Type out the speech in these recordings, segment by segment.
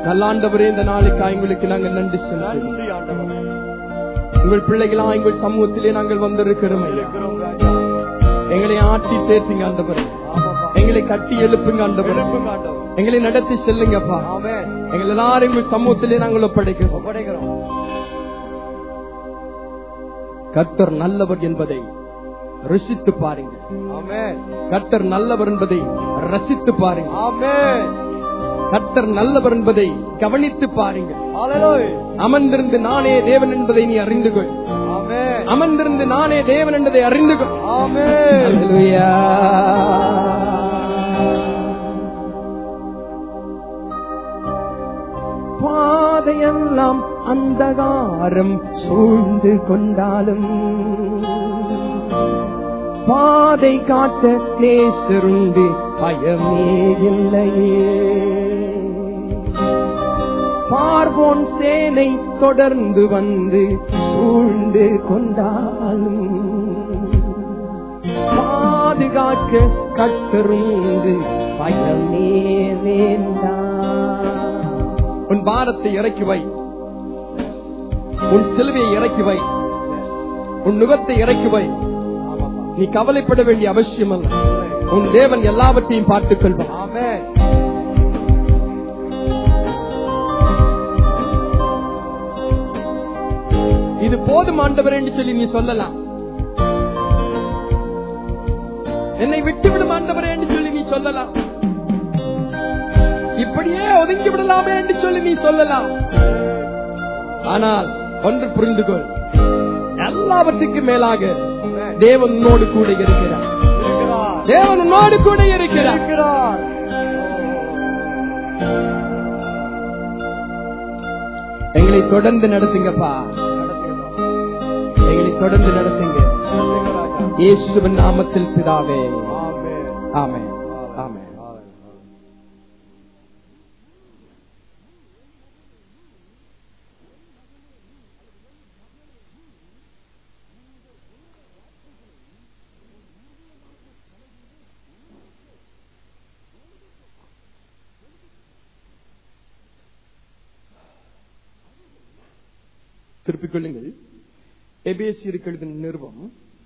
நல்ல ஆண்டவரே இந்த நாளுக்காக எங்களுக்கு நாங்கள் நன்றி செலுத்துகிறோம் நன்றி ஆண்டவரே உங்கள் பிள்ளைகளா எங்கள் சமூகத்திலே நாங்கள் வந்திருக்கிறோம் ஐயா. இருக்கிறோம் ராஜா எங்களை ஆட்டி தேர்த்துங்க ஆண்டவரே ஆமாப்பா எங்களை கட்டி எழுப்புங்க ஆண்டவரே எழுப்புங்க ஆண்டவரே எங்களை நடத்தி செல்லுங்கப்பா ஆமென் எங்கள் எல்லாரும் எங்கள் சமூகத்திலே நாங்கள் ஒப்படைக்கிறோம் ஒப்படைக்கிறோம் கர்த்தர் நல்லவர் என்பதை ருசித்து பாருங்க ஆமென் கர்த்தர் நல்லவர் என்பதை ரசித்து பாருங்க ஆமென் கர்த்தர் நல்லவர் என்பதை கவனித்து பாருங்க ஹalleluya அமர்ந்திருந்து நானே தேவன் என்பதை நீ அறிந்து கொள் ஆமென் அமர்ந்திருந்து நானே தேவன் என்பதை அறிந்து கொள் ஆமென் அல்லேலூயா. பாதையெல்லாம் அந்தகாரம் சூழ்ந்து கொண்டாலும் பாதை காட்ட நேசருண்டு பயமே இல்லையே பார்வோன் சேனை தொடர்ந்து வந்து சூழ்ந்து கொண்டாலும் பாதுகாக்க கத்தருந்து பயமே வேண்டாம் உன் பாரத்தை இறக்கி வை உன் சிலுவையை இறக்கி வை உன் நுகத்தை இறக்கி வை ஆமாப்பா நீ கவலைப்பட வேண்டிய அவசியம் அல்ல உன் தேவன் எல்லாவற்றையும் பார்த்துக் கொள்வான் ஆமென் இது போதும் ஆண்டவர் என்று சொல்லி நீ சொல்லலாம் என்னை விட்டுவிடும் ஆண்டவரே என்று சொல்லி நீ சொல்லலாம் இப்படியே ஒதுங்கி விடலாமே என்று சொல்லி நீ சொல்லலாம் ஆனால் ஒன்று புரிந்து கொள் எல்லாவற்றுக்கும் மேலாக தேவன் உன்னோடு கூட இருக்கிறார் இருக்கிறார் தேவன் உன்னோடு கூட இருக்கிறார் இருக்கிறார் எங்களை தொடர்ந்து நடத்துங்கப்பா எங்களை தொடர்ந்து நடத்துங்க இயேசுவின் நாமத்தில் பிதாவே ஆமென் ஆமென் திருப்பிக் கொள்ளுங்கள் எபேசியருக்கு எழுதின நிருபம்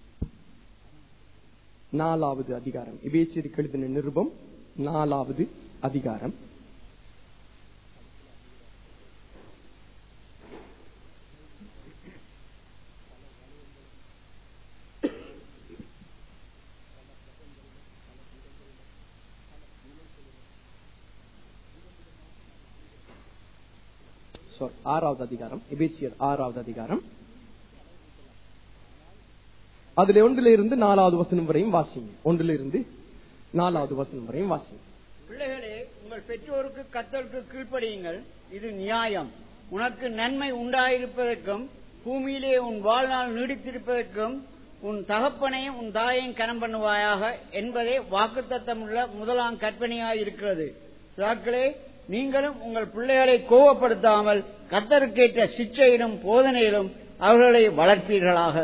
நாலாவது அதிகாரம் எபேசியருக்கு எழுதின நிருபம் நாலாவது அதிகாரம் Sorry, ஆறாவது அதிகாரம் எபேசியர் ஆறாவது அதிகாரம் அதுல ஒன்றுல இருந்து நாலாவது வசனம் வரையும் வாசிங்க ஒன்றுல இருந்து நாலாவது வசனம் வரையும் வாசிங்க பிள்ளைகளே உங்கள் பெற்றோருக்கு கத்தருக்கு கீழ்ப்படியுங்கள் இது நியாயம் உனக்கு நன்மை உண்டாயிருப்பதற்கும் பூமியிலே உன் வாழ்நாள் நீடித்திருப்பதற்கும் உன் தகப்பனையும் உன் தாயையும் கனம் பண்ணுவாயாக என்பதே வாக்குத்தத்தமுள்ள முதலாம் கற்பனையாயிருக்கிறது பிதாக்களே நீங்களும் உங்கள் பிள்ளைகளை கோவப்படுத்தாமல் கத்தருக்கேற்ற சிற்றையிலும் போதனையிலும் அவர்களை வளர்ப்பீர்களாக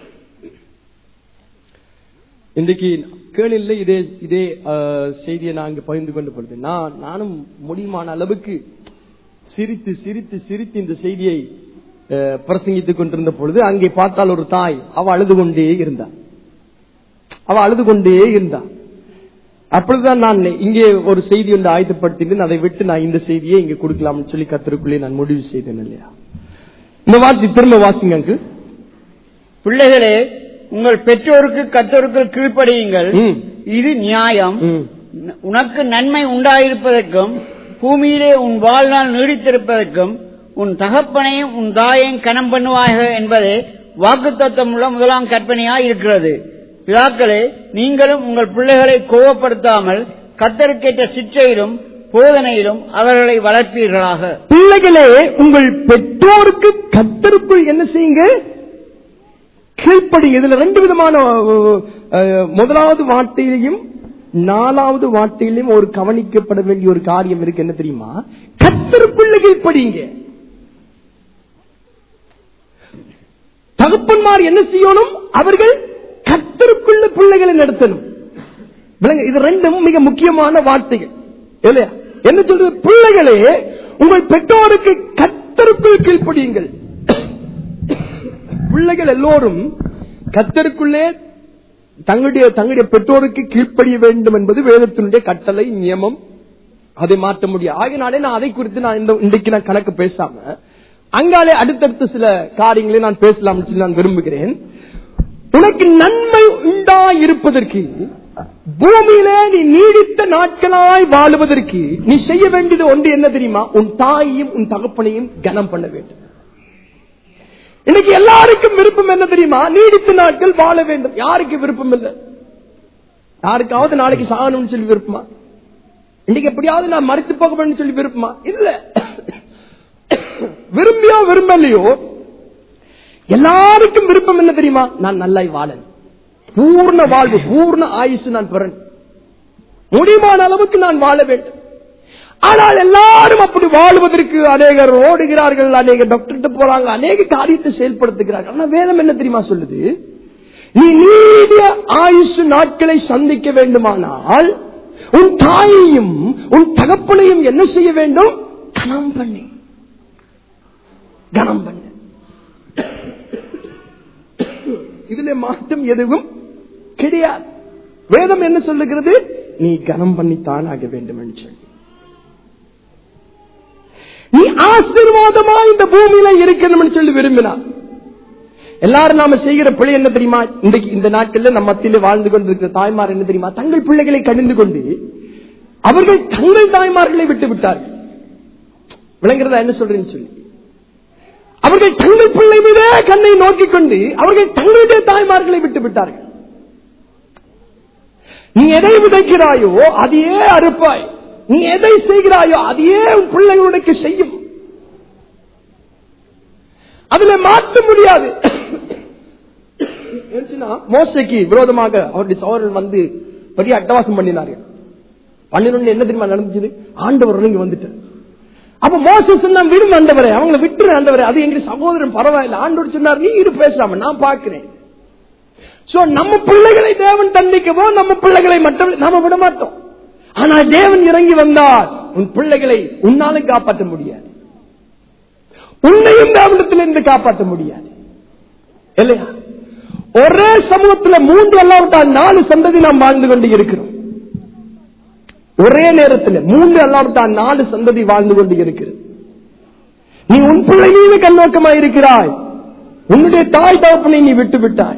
இன்றைக்கு கேளில்ல இதே இதே அஹ், செய்தியை நான் இங்க பகிர்ந்து கொண்டு பொழுது நான் நானும் முடியுமான அளவுக்கு சிரித்து சிரித்து சிரித்து இந்த செய்தியை அஹ், பிரசங்கித்துக் கொண்டிருந்த பொழுது அங்கே பார்த்தால் ஒரு தாய் அவ அழுது கொண்டே இருந்தா அவ அழுது கொண்டே இருந்தா அப்பொழுதுதான் நான் இங்கே ஒரு செய்தி ஒன்று ஆயத்தப்படுத்திட்டு அதை விட்டு நான் இந்த செய்தியை இங்க கொடுக்கலாம்னு சொல்லி கத்திற்குள்ளே நான் முடிவு செய்தேன் இல்லையா இந்த வாசி திரும்ப வாசிங்க அங்கு பிள்ளைகளே உங்கள் பெற்றோருக்கு கத்தருக்கு கீழ்ப்படியுங்கள் ம். இது நியாயம் ம். உனக்கு நன்மை உண்டாயிருப்பதற்கும் பூமியிலே உன் வாழ்நாள் நீடித்திருப்பதற்கும் உன் தகப்பனையும் உன் தாயையும் கனம் பண்ணுவாயாக என்பதே வாக்குத்தத்தமுள்ள முதலாம் கற்பனையாய் இருக்கிறது பிதாக்களே நீங்களும் உங்கள் பிள்ளைகளை கோவப்படுத்தாமல் கத்தருக்கேற்ற சிற்றையிலும் போதனையிலும் அவர்களை வளர்ப்பீர்களாக பிள்ளைகளே உங்கள் பெற்றோருக்கு கத்தருக்குள் என்ன செய்யுங்க கீழ்ப்படிங்க இதுல ரெண்டு விதமான அஹ், அஹ், முதலாவது வார்த்தையிலையும் நாலாவது வார்த்தையிலையும் ஒரு கவனிக்கப்பட வேண்டிய ஒரு காரியம் இருக்கு என்ன தெரியுமா கத்தருக்குள்ள கீழ்ப்படிங்க தகப்பன்மார் என்ன செய்யணும் அவர்கள் கத்தருக்குள்ள பிள்ளைகளை நடத்தணும் விளங்க இது ரெண்டும் மிக முக்கியமான வார்த்தைகள் இல்லையா என்ன சொல்றது பிள்ளைகளே உங்கள் பெற்றோருக்கு கத்தருக்குள் கீழ்ப்படியுங்கள் பிள்ளைகள் எல்லோரும் கத்தருக்குள்ளே தங்களுடைய தங்களுடைய பெற்றோருக்கு கீழ்ப்படிய வேண்டும் என்பது வேதத்தினுடைய கட்டளை நியமம் அதை மாற்ற முடியாது ஆகினாலே நான் அதை குறித்து நான் இந்த இன்றைக்கு நான் கணக்கு பேசாம அங்காலே அடுத்தடுத்த சில காரியங்களை நான் பேசலாம் சொல்லி நான் விரும்புகிறேன் உனக்கு நன்மை உண்டா இருப்பதற்கு பூமியிலே நீ நீடித்த நாட்களாய் வாழுவதற்கு நீ செய்ய வேண்டியது ஒன்று என்ன தெரியுமா உன் தாயையும் உன் தகப்பனையும் கனம் பண்ண வேண்டும் இன்னைக்கு எல்லாருக்கும் விருப்பம் என்ன தெரியுமா நீடித்த நாட்கள் வாழ வேண்டும் யாருக்கு விருப்பம் இல்லை யாருக்காவது நாளைக்கு சாகணும்னு சொல்லி விருப்பமா இன்னைக்கு எப்படியாவது நான் மறுத்து போக வேண்டும் சொல்லி விருப்பமா இல்ல விரும்பியோ விரும்பலையோ எல்லாருக்கும் விருப்பம் என்ன தெரியுமா நான் நல்லாய் வாழன் பூர்ண வாழ்வு பூர்ண ஆயுசு நான் பெறன் முடியுமான அளவுக்கு நான் வாழ வேண்டும் ஆனால் எல்லாரும் அப்படி வாழ்வதற்கு அநேகர் ஓடுகிறார்கள் அநேக டாக்டர் போறாங்க அநேக காரியத்தை செயல்படுத்துகிறார்கள் ஆனா வேதம் என்ன தெரியுமா சொல்லுது நீ நீடிய ஆயுசு நாட்களை சந்திக்க வேண்டுமானால் உன் தாயையும் உன் தகப்பனையும் என்ன செய்ய வேண்டும் கனம் பண்ணி கனம் பண்ணு இதுல மாற்றம் எதுவும் கிடையாது வேதம் என்ன சொல்லுகிறது நீ கனம் பண்ணித்தான் ஆக வேண்டும் என்று சொல்லி நீ ஆசீர்வாதமா இந்த பூமியில இருக்கணும்னு சொல்லி விரும்பினார் எல்லாரும் நாம செய்கிற பிழை என்ன தெரியுமா இன்றைக்கு இந்த நாட்கள்ல நம்ம மத்தியில வாழ்ந்து கொண்டிருக்கிற தாய்மார் என்ன தெரியுமா தங்கள் பிள்ளைகளை கடிந்து கொண்டு அவர்கள் தங்கள் தாய்மார்களை விட்டு விட்டார்கள் விளங்குறதா என்ன சொல்றேன்னு சொல்லி அவர்கள் தங்கள் பிள்ளை மீதே கண்ணை நோக்கிக் கொண்டு அவர்கள் தங்களுடைய தாய்மார்களை விட்டு விட்டார்கள் நீ எதை விதைக்கிறாயோ அதையே அறுப்பாய் நீ எதை செய்கிறாயோ அதையே உன் பிள்ளைகள் உனக்கு செய்யும் அதுல மாற்ற முடியாது ஏன்னுச்சுன்னா, மோசைக்கு விரோதமாக அவருடைய சோழர்கள் வந்து பெரிய அட்டவாசம் பண்ணினார்கள் பண்ணினு என்ன தெரியுமா நடந்துச்சு ஆண்டவர் இறங்கி வந்துட்டார் அப்ப மோச சொன்னா விடும் ஆண்டவரே அவங்களை விட்டுரு ஆண்டவரே அது எங்க சகோதரன் பரவாயில்ல ஆண்டவர் சொன்னார் நீ இரு பேசாம நான் பாக்குறேன் சோ நம்ம பிள்ளைகளை தேவன் தண்டிக்கவோ நம்ம பிள்ளைகளை மட்டும் நாம விட மாட்டோம் ஆனா தேவன் இறங்கி வந்தால் உன் பிள்ளைகளை உன்னாலும் காப்பாற்ற முடியாது உன்னையும் தேவனத்திலிருந்து காப்பாற்ற முடியாது இல்லையா ஒரே சமூகத்துல மூன்று அல்லாவிட்டால் நாலு சந்ததி நாம் வாழ்ந்து கொண்டு இருக்கிறோம் ஒரே நேரத்தில் மூன்று அல்லாவிட்டால் நாலு சந்ததி வாழ்ந்து கொண்டு இருக்கிறது நீ உன் பிள்ளை மீது கண்ணோக்கமாக இருக்கிறாய் உன்னுடைய தாய் தகப்பனை நீ விட்டு விட்டாய்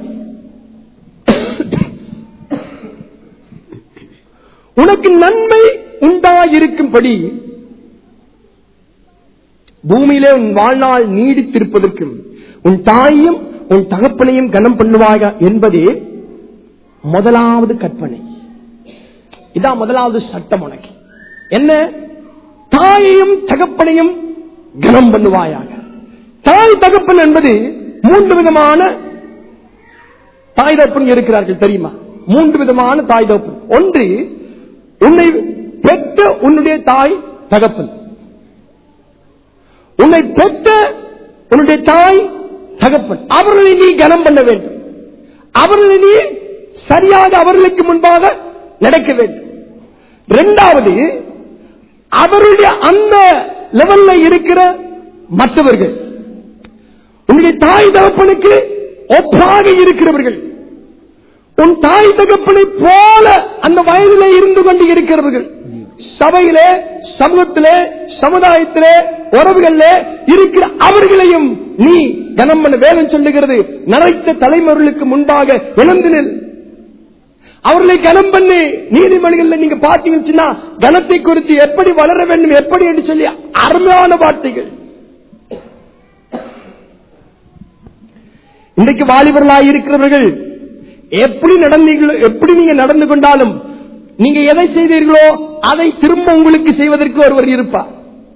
உனக்கு நன்மை உண்டாயிருக்கும்படி பூமியிலே உன் வாழ்நாள் நீடித்திருப்பதற்கும் உன் தாயையும் உன் தகப்பனையும் கனம் பண்ணுவாயா என்பதே முதலாவது கற்பனை இதான் முதலாவது சட்டம் உனக்கு என்ன தாயையும் தகப்பனையும் கனம் பண்ணுவாயாக தாய் தகப்பன் என்பது மூன்று விதமான தாய் தகப்பன் இருக்கிறார்கள் தெரியுமா மூன்று விதமான தாய் தகப்பன் ஒன்று உன்னை பெற்ற உன்னுடைய தாய் தகப்பன் உன்னை பெற்ற உன்னுடைய தாய் தகப்பன் அவர்களை நீ கனம் பண்ண வேண்டும் அவர்களை நீ சரியாக அவர்களுக்கு முன்பாக நடக்க வேண்டும் இரண்டாவது அவருடைய அந்த லெவல்ல இருக்கிற மற்றவர்கள் உன்னுடைய தாய் தகப்பனுக்கு ஒப்பாக இருக்கிறவர்கள் உன் தாய் தகப்பனை போல அந்த வயதிலே இருந்து கொண்டு இருக்கிறவர்கள் சபையிலே சமூகத்திலே சமுதாயத்திலே உறவுகளிலே இருக்கிற அவர்களையும் நீ கனம் பண்ண வேதம் சொல்லுகிறது நரைத்த தலைமுறைகளுக்கு முன்பாக இழந்து நில் அவர்களை கனம் பண்ணி நீதிமன்றங்கள்ல நீங்க பாத்தீங்கன்னா கனத்தை குறித்து எப்படி வளர வேண்டும் எப்படி என்று சொல்லி அருமையான வார்த்தைகள் இன்றைக்கு வாலிபர்களாக இருக்கிறவர்கள் எப்படி நடந்தீங்களோ எப்படி நீங்க நடந்து கொண்டாலும் நீங்க எதை செய்தீர்களோ அதை திரும்ப உங்களுக்கு செய்வதற்கு ஒருவர் இருப்பார்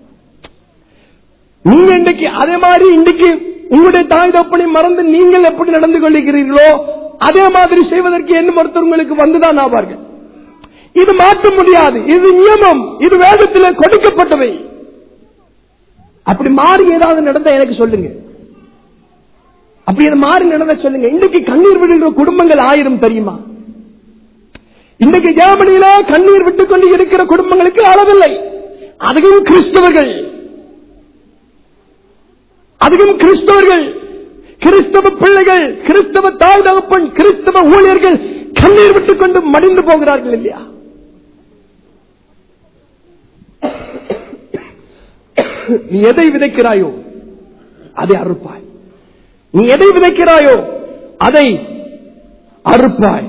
நீங்க இன்றைக்கு அதே மாதிரி இன்றைக்கு உங்களுடைய தாய் தப்பனை மறந்து நீங்கள் எப்படி நடந்து கொள்ளுகிறீர்களோ அதே மாதிரி செய்வதற்கு என்ன ஒருத்தர் உங்களுக்கு வந்துதான் ஆவார்கள் இது மாற்ற முடியாது இது நியமம் இது வேதத்தில் கொடுக்கப்பட்டவை அப்படி மாறி ஏதாவது நடந்தா எனக்கு சொல்லுங்க அப்படி அது மாறி நடந்த சொல்லுங்க இன்னைக்கு கண்ணீர் விடுகிற குடும்பங்கள் ஆயிரம் தெரியுமா இன்னைக்கு ஜெர்மனியில கண்ணீர் விட்டுக் கொண்டு இருக்கிற குடும்பங்களுக்கு அளவில்லை அதுவும் கிறிஸ்தவர்கள் அதிகம் கிறிஸ்தவர்கள் கிறிஸ்தவ பிள்ளைகள் கிறிஸ்தவ தாய் தகப்பன் கிறிஸ்தவ ஊழியர்கள் கண்ணீர் விட்டுக் கொண்டு மடிந்து போகிறார்கள் இல்லையா நீ எதை விதைக்கிறாயோ அதை அறுப்பாய் நீ எதை விதைக்கிறாயோ அதை அறுப்பாய்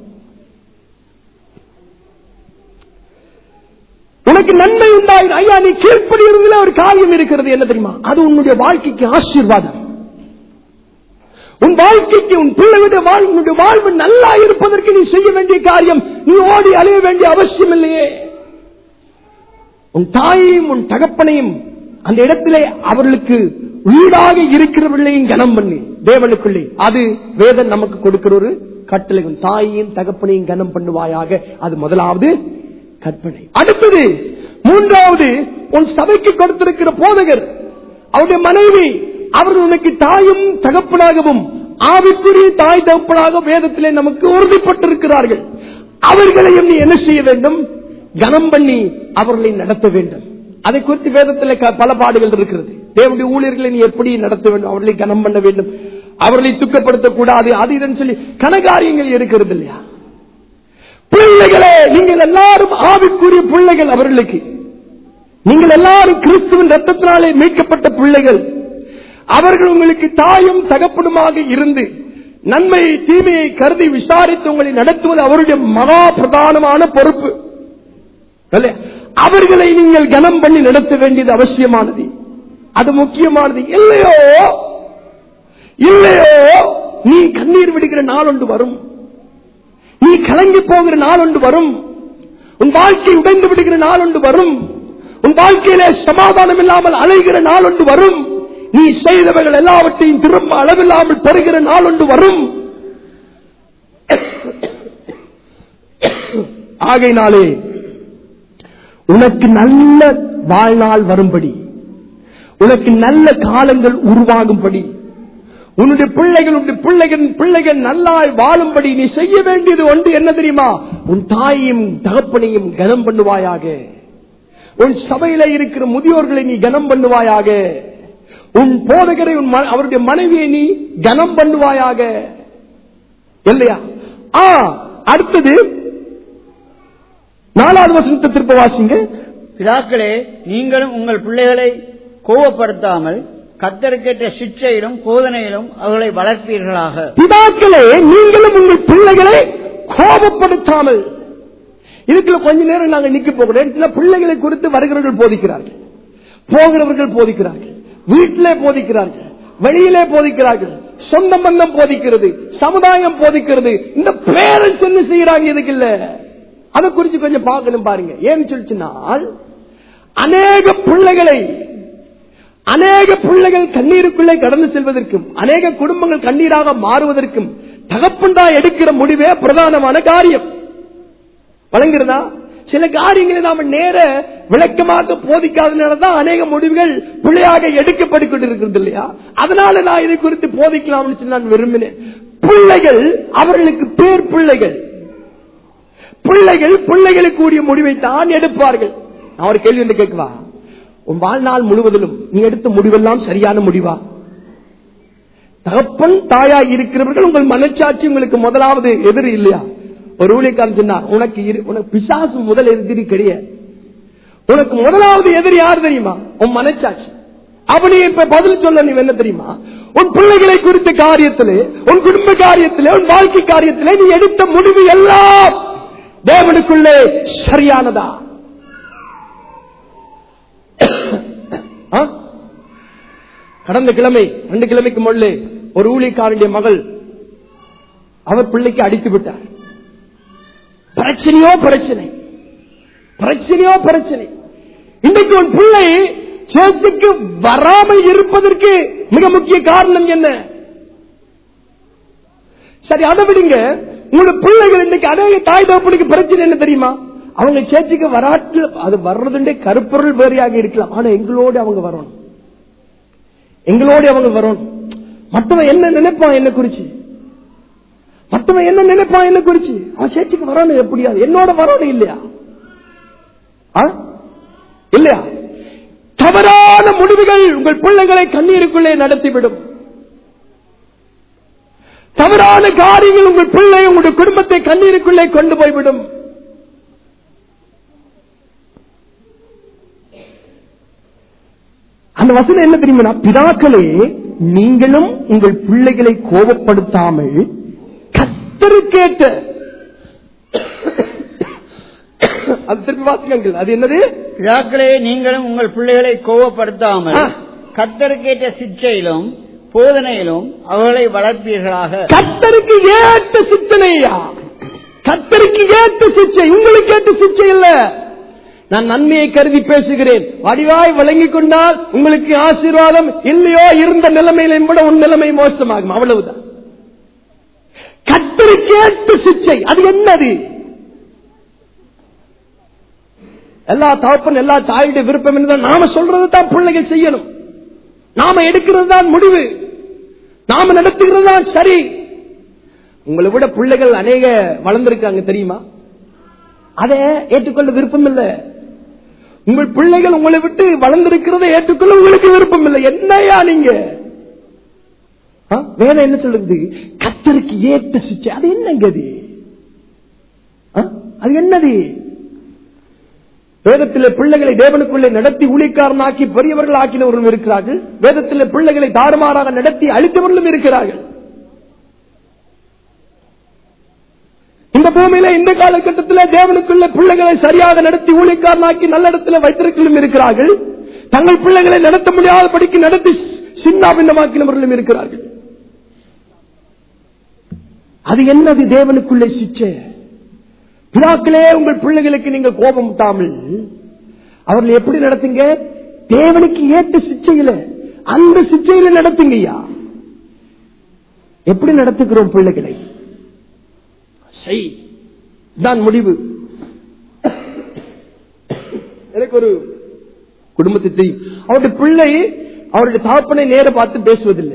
உனக்கு நன்மை உண்டாயிரு ஐயா நீ கீழ்ப்படிகிறதுல ஒரு காரியம் இருக்கிறது என்ன தெரியுமா அது உன்னுடைய வாழ்க்கைக்கு ஆசீர்வாதம் உன் வாழ்க்கைக்கு உன் பிள்ளைகளுடைய வாழ் உன்னுடைய வாழ்வு நல்லா இருப்பதற்கு நீ செய்ய வேண்டிய காரியம் நீ ஓடி அலைய வேண்டிய அவசியம் இல்லையே உன் தாயையும் உன் தகப்பனையும் அந்த இடத்திலே அவர்களுக்கு வீடாக இருக்கிறவர்களையும் கனம் பண்ணி தேவனுக்குள்ளே அது வேதம் நமக்கு கொடுக்கிற ஒரு கட்டளை உன் தாயையும் தகப்பனையும் கனம் பண்ணுவாயாக அது முதலாவது கற்பனை அடுத்தது மூன்றாவது உன் சபைக்கு கொடுத்திருக்கிற போதகர் அவருடைய மனைவி அவர்கள் உனக்கு தாயும் தகப்பனாகவும் ஆவிக்குரிய தாய் தகப்பனாக வேதத்திலே நமக்கு உறுதிப்பட்டிருக்கிறார்கள் அவர்களையும் நீ என்ன செய்ய வேண்டும் கனம் பண்ணி அவர்களை நடத்த வேண்டும் அதை குறித்து வேதத்தில் க- பல பாடுகள் இருக்கிறது தேவனுடைய ஊழியர்களை நீ எப்படி நடத்த வேண்டும் அவர்களை கனம் பண்ண வேண்டும் அவர்களை துக்கப்படுத்தக் கூடாது அது இதுன்னு சொல்லி கனகாரியங்கள் இருக்கிறது இல்லையா பிள்ளைகளே நீங்கள் எல்லாரும் ஆவிக்குரிய பிள்ளைகள் அவர்களுக்கு நீங்கள் எல்லாரும் கிறிஸ்துவின் ரத்தத்தினாலே மீட்கப்பட்ட பிள்ளைகள் அவர்கள் உங்களுக்கு தாயும் தகப்பனுமாக இருந்து நன்மையை தீமையை கருதி விசாரித்து உங்களை நடத்துவது அவருடைய மகா பிரதானமான பொறுப்பு இல்லையா? அவர்களை நீங்கள் கனம் பண்ணி நடத்த வேண்டியது அவசியமானது அது முக்கியமானது இல்லையோ இல்லையோ நீ கண்ணீர் விடுகிற நாள் ஒன்று வரும் நீ கலங்கி போகிற நாள் ஒன்று வரும் உன் வாழ்க்கை உடைந்து விடுகிற நாள் ஒன்று வரும் உன் வாழ்க்கையில சமாதானம் இல்லாமல் அலைகிற நாள் ஒன்று வரும் நீ செய்தவர்கள் எல்லாவற்றையும் திரும்ப அளவில்லாமல் பெறுகிற நாள் ஒன்று வரும் ஆகையினாலே உனக்கு நல்ல வாழ்நாள் வரும்படி உனக்கு நல்ல காலங்கள் உருவாகும்படி உன்னுடைய பிள்ளைகள் உன்னுடைய பிள்ளைகள் பிள்ளைகள் நல்லாய் வாழும்படி நீ செய்ய வேண்டியது ஒன்று என்ன தெரியுமா உன் தாயையும் தகப்பனையும் கனம் பண்ணுவாயாக உன் சபையில இருக்கிற முதியோர்களை நீ கனம் பண்ணுவாயாக உன் போதகரை உன் ம- அவருடைய மனைவியை நீ கனம் பண்ணுவாயாக இல்லையா ஆ அடுத்தது நாலாவது வசனத்தை திருப்ப வாசிங்க பிதாக்களே நீங்களும் உங்கள் பிள்ளைகளை கோபப்படுத்தாமல் கத்தருக்கேற்ற சிற்றையிலும் போதனையிலும் அவர்களை வளர்ப்பீர்களாக பிதாக்களே நீங்களும் உங்கள் பிள்ளைகளை கோபப்படுத்தாமல் இதுக்குள்ள கொஞ்ச நேரம் நாங்கள் நிக்க போகிறோம் சில பிள்ளைகளை குறித்து வருகிறவர்கள் போதிக்கிறார்கள் போகிறவர்கள் போதிக்கிறார்கள் வீட்டிலே போதிக்கிறார்கள் வெளியிலே போதிக்கிறார்கள் சொந்த பந்தம் போதிக்கிறது சமுதாயம் போதிக்கிறது இந்த பேரண்ட்ஸ் என்ன செய்யறாங்க இதுக்கு இல்ல அதை குறிச்சு கொஞ்சம் பார்க்கணும் பாருங்க ஏன்னு சொல்லிச்சுனால் அநேக பிள்ளைகளை அநேக பிள்ளைகள் கண்ணீருக்குள்ளே கடந்து செல்வதற்கும் அநேக குடும்பங்கள் கண்ணீராக மாறுவதற்கும் தகப்பன் தான் எடுக்கிற முடிவே பிரதானமான காரியம் வழங்குறதா சில காரியங்களை நாம நேர விளக்கமாக போதிக்காதனால தான் அநேக முடிவுகள் பிள்ளையாக எடுக்கப்பட்டு கொண்டிருக்கிறது இல்லையா அதனால நான் இதை குறித்து போதிக்கலாம்னு சொல்லி நான் விரும்பினேன் பிள்ளைகள் அவர்களுக்கு பேர் பிள்ளைகள் பிள்ளைகள் பிள்ளைகளுக்கு கூடிய முடிவை தான் எடுப்பார்கள் நான் ஒரு கேள்வி ஒன்று கேட்கவா உன் வாழ்நாள் முழுவதிலும் நீ எடுத்த முடிவெல்லாம் சரியான முடிவா தகப்பன் தாயா இருக்கிறவர்கள் உங்கள் மனச்சாட்சி உங்களுக்கு முதலாவது எதிரி இல்லையா ஒரு ஊழியக்காரன் சொன்னார் உனக்கு இரு- உனக்கு பிசாசு முதல் எதிரி கிடையாது உனக்கு முதலாவது எதிரி யார் தெரியுமா உன் மனச்சாட்சி அவனே இப்ப பதில் சொல்ல நீ என்ன தெரியுமா உன் பிள்ளைகளை குறித்த காரியத்திலே உன் குடும்ப காரியத்திலே உன் வாழ்க்கை காரியத்திலே நீ எடுத்த முடிவு எல்லாம் தேவனுக்குள்ளே சரியானதா ஆ? கடந்த கிழமை ரெண்டு கிழமைக்கு முள்ளே ஒரு ஊழியக்காரனுடைய மகள் அவர் பிள்ளைக்கு அடித்து விட்டார் பிரச்சனையோ பிரச்சனை பிரச்சனையோ பிரச்சனை இன்றைக்கு உன் பிள்ளை சேர்த்துக்கு வராமல் இருப்பதற்கு மிக முக்கிய காரணம் என்ன சரி அதை விடுங்க உங்களோட பிள்ளைகள் இன்னைக்கு அநேக தாய் தகப்பனுக்கு பிரச்சனை என்ன தெரியுமா அவங்க சேர்ச்சிக்கு வராட்டு அது வர்றதுண்டே கருப்பொருள் வேறையாக இருக்கலாம் ஆனா எங்களோடு அவங்க வரணும் எங்களோடு அவங்க வரணும் மற்றவன் என்ன நினைப்பான் என்ன குறிச்சு மற்றவன் என்ன நினைப்பான் என்ன குறிச்சு அவன் சேர்ச்சிக்கு வரணும் எப்படியாது என்னோட வரணும் இல்லையா ஆ? இல்லையா தவறான தவறான முடிவுகள் உங்கள் பிள்ளைகளை கண்ணீருக்குள்ளே நடத்திவிடும் தவறான காரியங்கள் உங்கள் பிள்ளை உங்களுடைய குடும்பத்தை கண்ணீருக்குள்ளே கொண்டு போய்விடும் அந்த வசனம் என்ன தெரியுமா பிதாக்களே நீங்களும் உங்கள் பிள்ளைகளை கோபப்படுத்தாமல் கத்தருக்கேற்ற அது திருப்பி வாசிக்கங்கள் அது என்னது பிதாக்களே நீங்களும் உங்கள் பிள்ளைகளை கோவப்படுத்தாமல் ஆ. கத்தருக்கேற்ற சிக்ஷையிலும் போதனையிலும் அவர்களை வளர்ப்பீர்களாக கத்தருக்கு ஏற்ற சிச்சனையா கத்தருக்கு ஏற்ற சிச்சை உங்களுக்கு ஏற்ற சிச்சை இல்ல நான் நன்மையை கருதி பேசுகிறேன் வடிவாய் வழங்கிக் கொண்டால் உங்களுக்கு ஆசீர்வாதம் இல்லையோ இருந்த நிலைமையிலும் கூட உன் நிலைமை மோசமாகும் அவ்வளவுதான் கத்தருக்கு ஏற்ற சிச்சை அது என்னது எல்லா தகப்பன் எல்லா தாயுடைய விருப்பம் என்றால் நாம சொல்றது தான் பிள்ளைகள் செய்யணும் நாம எடுக்கிறது தான் முடிவு நாம நடத்துகிறது தான் சரி உங்களை விட பிள்ளைகள் அநேக வளர்ந்திருக்காங்க தெரியுமா அதை ஏற்றுக்கொள்ள விருப்பம் இல்லை உங்கள் பிள்ளைகள் உங்களை விட்டு வளர்ந்திருக்கிறதை ஏற்றுக்கொள்ள உங்களுக்கு விருப்பம் இல்லை என்னையா நீங்க ஆ? வேற என்ன சொல்றது கத்தருக்கு ஏற்ற சிச்சை அது என்னங்க அது ஆ? அது என்னது வேதத்திலே பிள்ளைகளை தேவனுக்குள்ளே நடத்தி ஊழிக்காரனாக்கி பெரியவர்கள் ஆக்கினவர்களும் இருக்கிறார்கள் வேதத்திலே பிள்ளைகளை தாறுமாறாக நடத்தி அழித்தவர்களும் இருக்கிறார்கள் இந்த பூமியில இந்த காலகட்டத்தில் தேவனுக்குள்ள பிள்ளைகளை சரியாக நடத்தி ஊழியக்காரனாக்கி நல்ல இடத்துல வைத்திருக்கலும் இருக்கிறார்கள் தங்கள் பிள்ளைகளை நடத்த முடியாதபடிக்கு நடத்தி சின்ன பின்னமாக்கினவர்களும் இருக்கிறார்கள் அது என்னது தேவனுக்குள்ளே சிச்சை பிதாக்களே உங்கள் பிள்ளைகளுக்கு நீங்கள் கோபம் விட்டாமல் அவர்களை எப்படி நடத்துங்க தேவனுக்கு ஏற்ற சிச்சையில அந்த சிச்சையில நடத்துங்கய்யா எப்படி நடத்துகிறோம் பிள்ளைகளை செய் தான் முடிவு எனக்கு ஒரு குடும்பத்தை தெரியும் அவருடைய பிள்ளை அவருடைய தகப்பனை நேர பார்த்து பேசுவதில்லை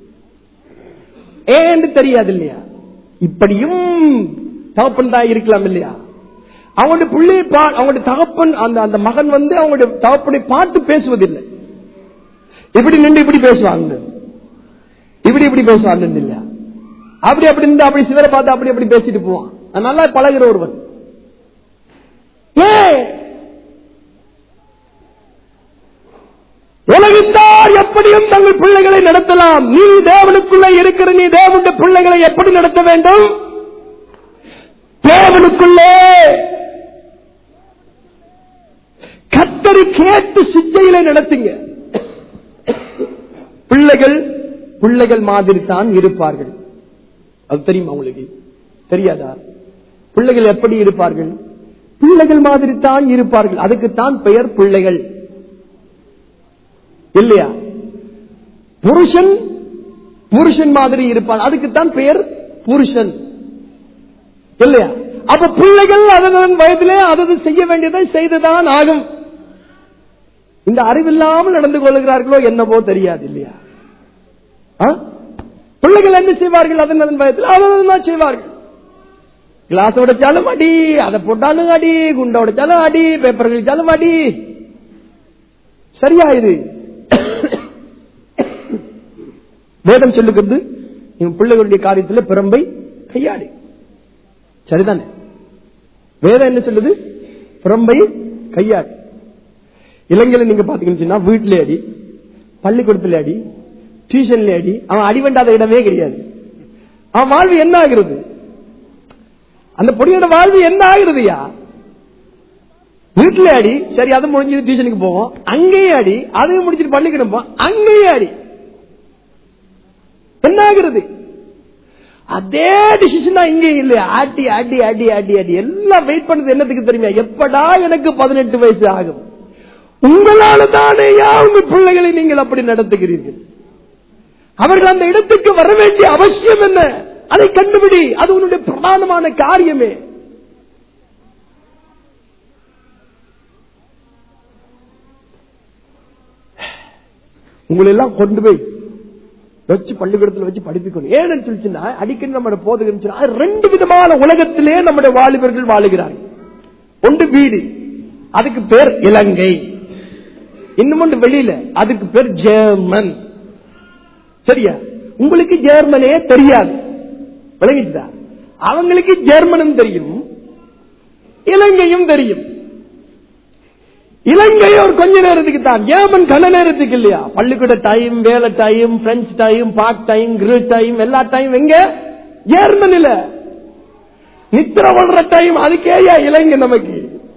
ஏன்னு தெரியாது இல்லையா இப்படியும் தகப்பன் தான் இருக்கலாம் இல்லையா அவங்களுடைய பிள்ளை அவங்களுடைய தகப்பன் அந்த அந்த மகன் வந்து அவங்களுடைய தகப்பனை பார்த்து பேசுவதில்லை இப்படி நின்று இப்படி பேசுவாங்க இப்படி இப்படி பேசுவாங்க இல்லையா அப்படி அப்படி இருந்து அப்படி சிவரை பார்த்து அப்படி அப்படி பேசிட்டு போவான் அது நல்லா பழகிற ஒருவன் ஏன் உலகித்தார் எப்படியும் தங்கள் பிள்ளைகளை நடத்தலாம் நீ தேவனுக்குள்ள இருக்கிற நீ தேவனுடைய பிள்ளைகளை எப்படி நடத்த வேண்டும் தேவனுக்குள்ளே கத்தரி கேட்டு சிச்சையில நடத்துங்க பிள்ளைகள் பிள்ளைகள் மாதிரி தான் இருப்பார்கள் அது தெரியுமா உங்களுக்கு தெரியாதா பிள்ளைகள் எப்படி இருப்பார்கள் பிள்ளைகள் மாதிரி தான் இருப்பார்கள் அதுக்குத்தான் பெயர் பிள்ளைகள் இல்லையா புருஷன் புருஷன் மாதிரி இருப்பான் அதுக்குத்தான் பெயர் புருஷன் இல்லையா அப்ப பிள்ளைகள் அதன் வயதிலே அதது செய்ய வேண்டியதை செய்துதான் ஆகும் இந்த அறிவில்லாமல் நடந்து கொள்கிறார்களோ என்னவோ தெரியாது இல்லையா ஆ? பிள்ளைகள் என்ன செய்வார்கள் அதன் அதன் வயதில் அதன் செய்வார்கள் கிளாஸ் உடைச்சாலும் அடி அதை போட்டாலும் அடி குண்டை உடைச்சாலும் அடி பேப்பர் கிழிச்சாலும் அடி சரியா இது வேதம் சொல்லுகிறது இவன் பிள்ளைகளுடைய காரியத்தில் பிறம்பை கையாடி சரிதானே வேதம் என்ன சொல்லுது பிறம்பை கையாடி இலங்கையில நீங்க பாத்தீங்கன்னா வீட்டுல அடி பள்ளிக்கூடத்துல அடி டியூஷன்ல அடி அவன் அடி வேண்டாத இடமே கிடையாது அவன் வாழ்வு என்ன ஆகிறது அந்த பொடியோட வாழ்வு என்ன ஆகுறதுயா வீட்டுல அடி சரி அது முடிஞ்சது டியூஷனுக்கு போவோம் அங்கேயே அடி அதையும் முடிச்சிட்டு பள்ளிக்கூடம் போவோம் அங்கேயே அடி என்ன ஆகுறது அதே டிசிஷன் தான் இங்கே இல்லையா ஆட்டி ஆட்டி ஆட்டி ஆட்டி ஆட்டி எல்லாம் வெயிட் பண்ணது என்னத்துக்கு தெரியுமா எப்படா எனக்கு பதினெட்டு வயசு ஆகும் உங்களால தானே உங்க பிள்ளைகளை நீங்கள் அப்படி நடத்துகிறீர்கள் அவர்கள் அந்த இடத்துக்கு வர வேண்டிய அவசியம் என்ன அதை கண்டுபிடி அது உன்னுடைய பிரதானமான காரியமே உங்களை எல்லாம் கொண்டு போய் வச்சு பள்ளிக்கூடத்தில் வச்சு படிப்பிக்கணும் ஏன்னு சொல்லிச்சுன்னா அடிக்கடி நம்ம போதுகிறோம் ரெண்டு விதமான உலகத்திலே நம்முடைய வாலிபர்கள் வாழுகிறார்கள் ஒன்று வீடு அதுக்கு பேர் இலங்கை இன்னும் ஒன்று வெளியில அதுக்கு பேர் ஜெர்மன் சரியா உங்களுக்கு ஜெர்மனே தெரியாது விளங்கிச்சுதா அவங்களுக்கு ஜெர்மனும் தெரியும் இலங்கையும் தெரியும் இலங்கை ஒரு கொஞ்ச நேரத்துக்கு தான் ஜெர்மன் கன நேரத்துக்கு இல்லையா பள்ளிக்கூட டைம் வேலை time French time park time grill time எல்லா டைம் எங்க ஜெர்மனில நித்திர பண்ற டைம் அதுக்கேயா இலங்கை நமக்கு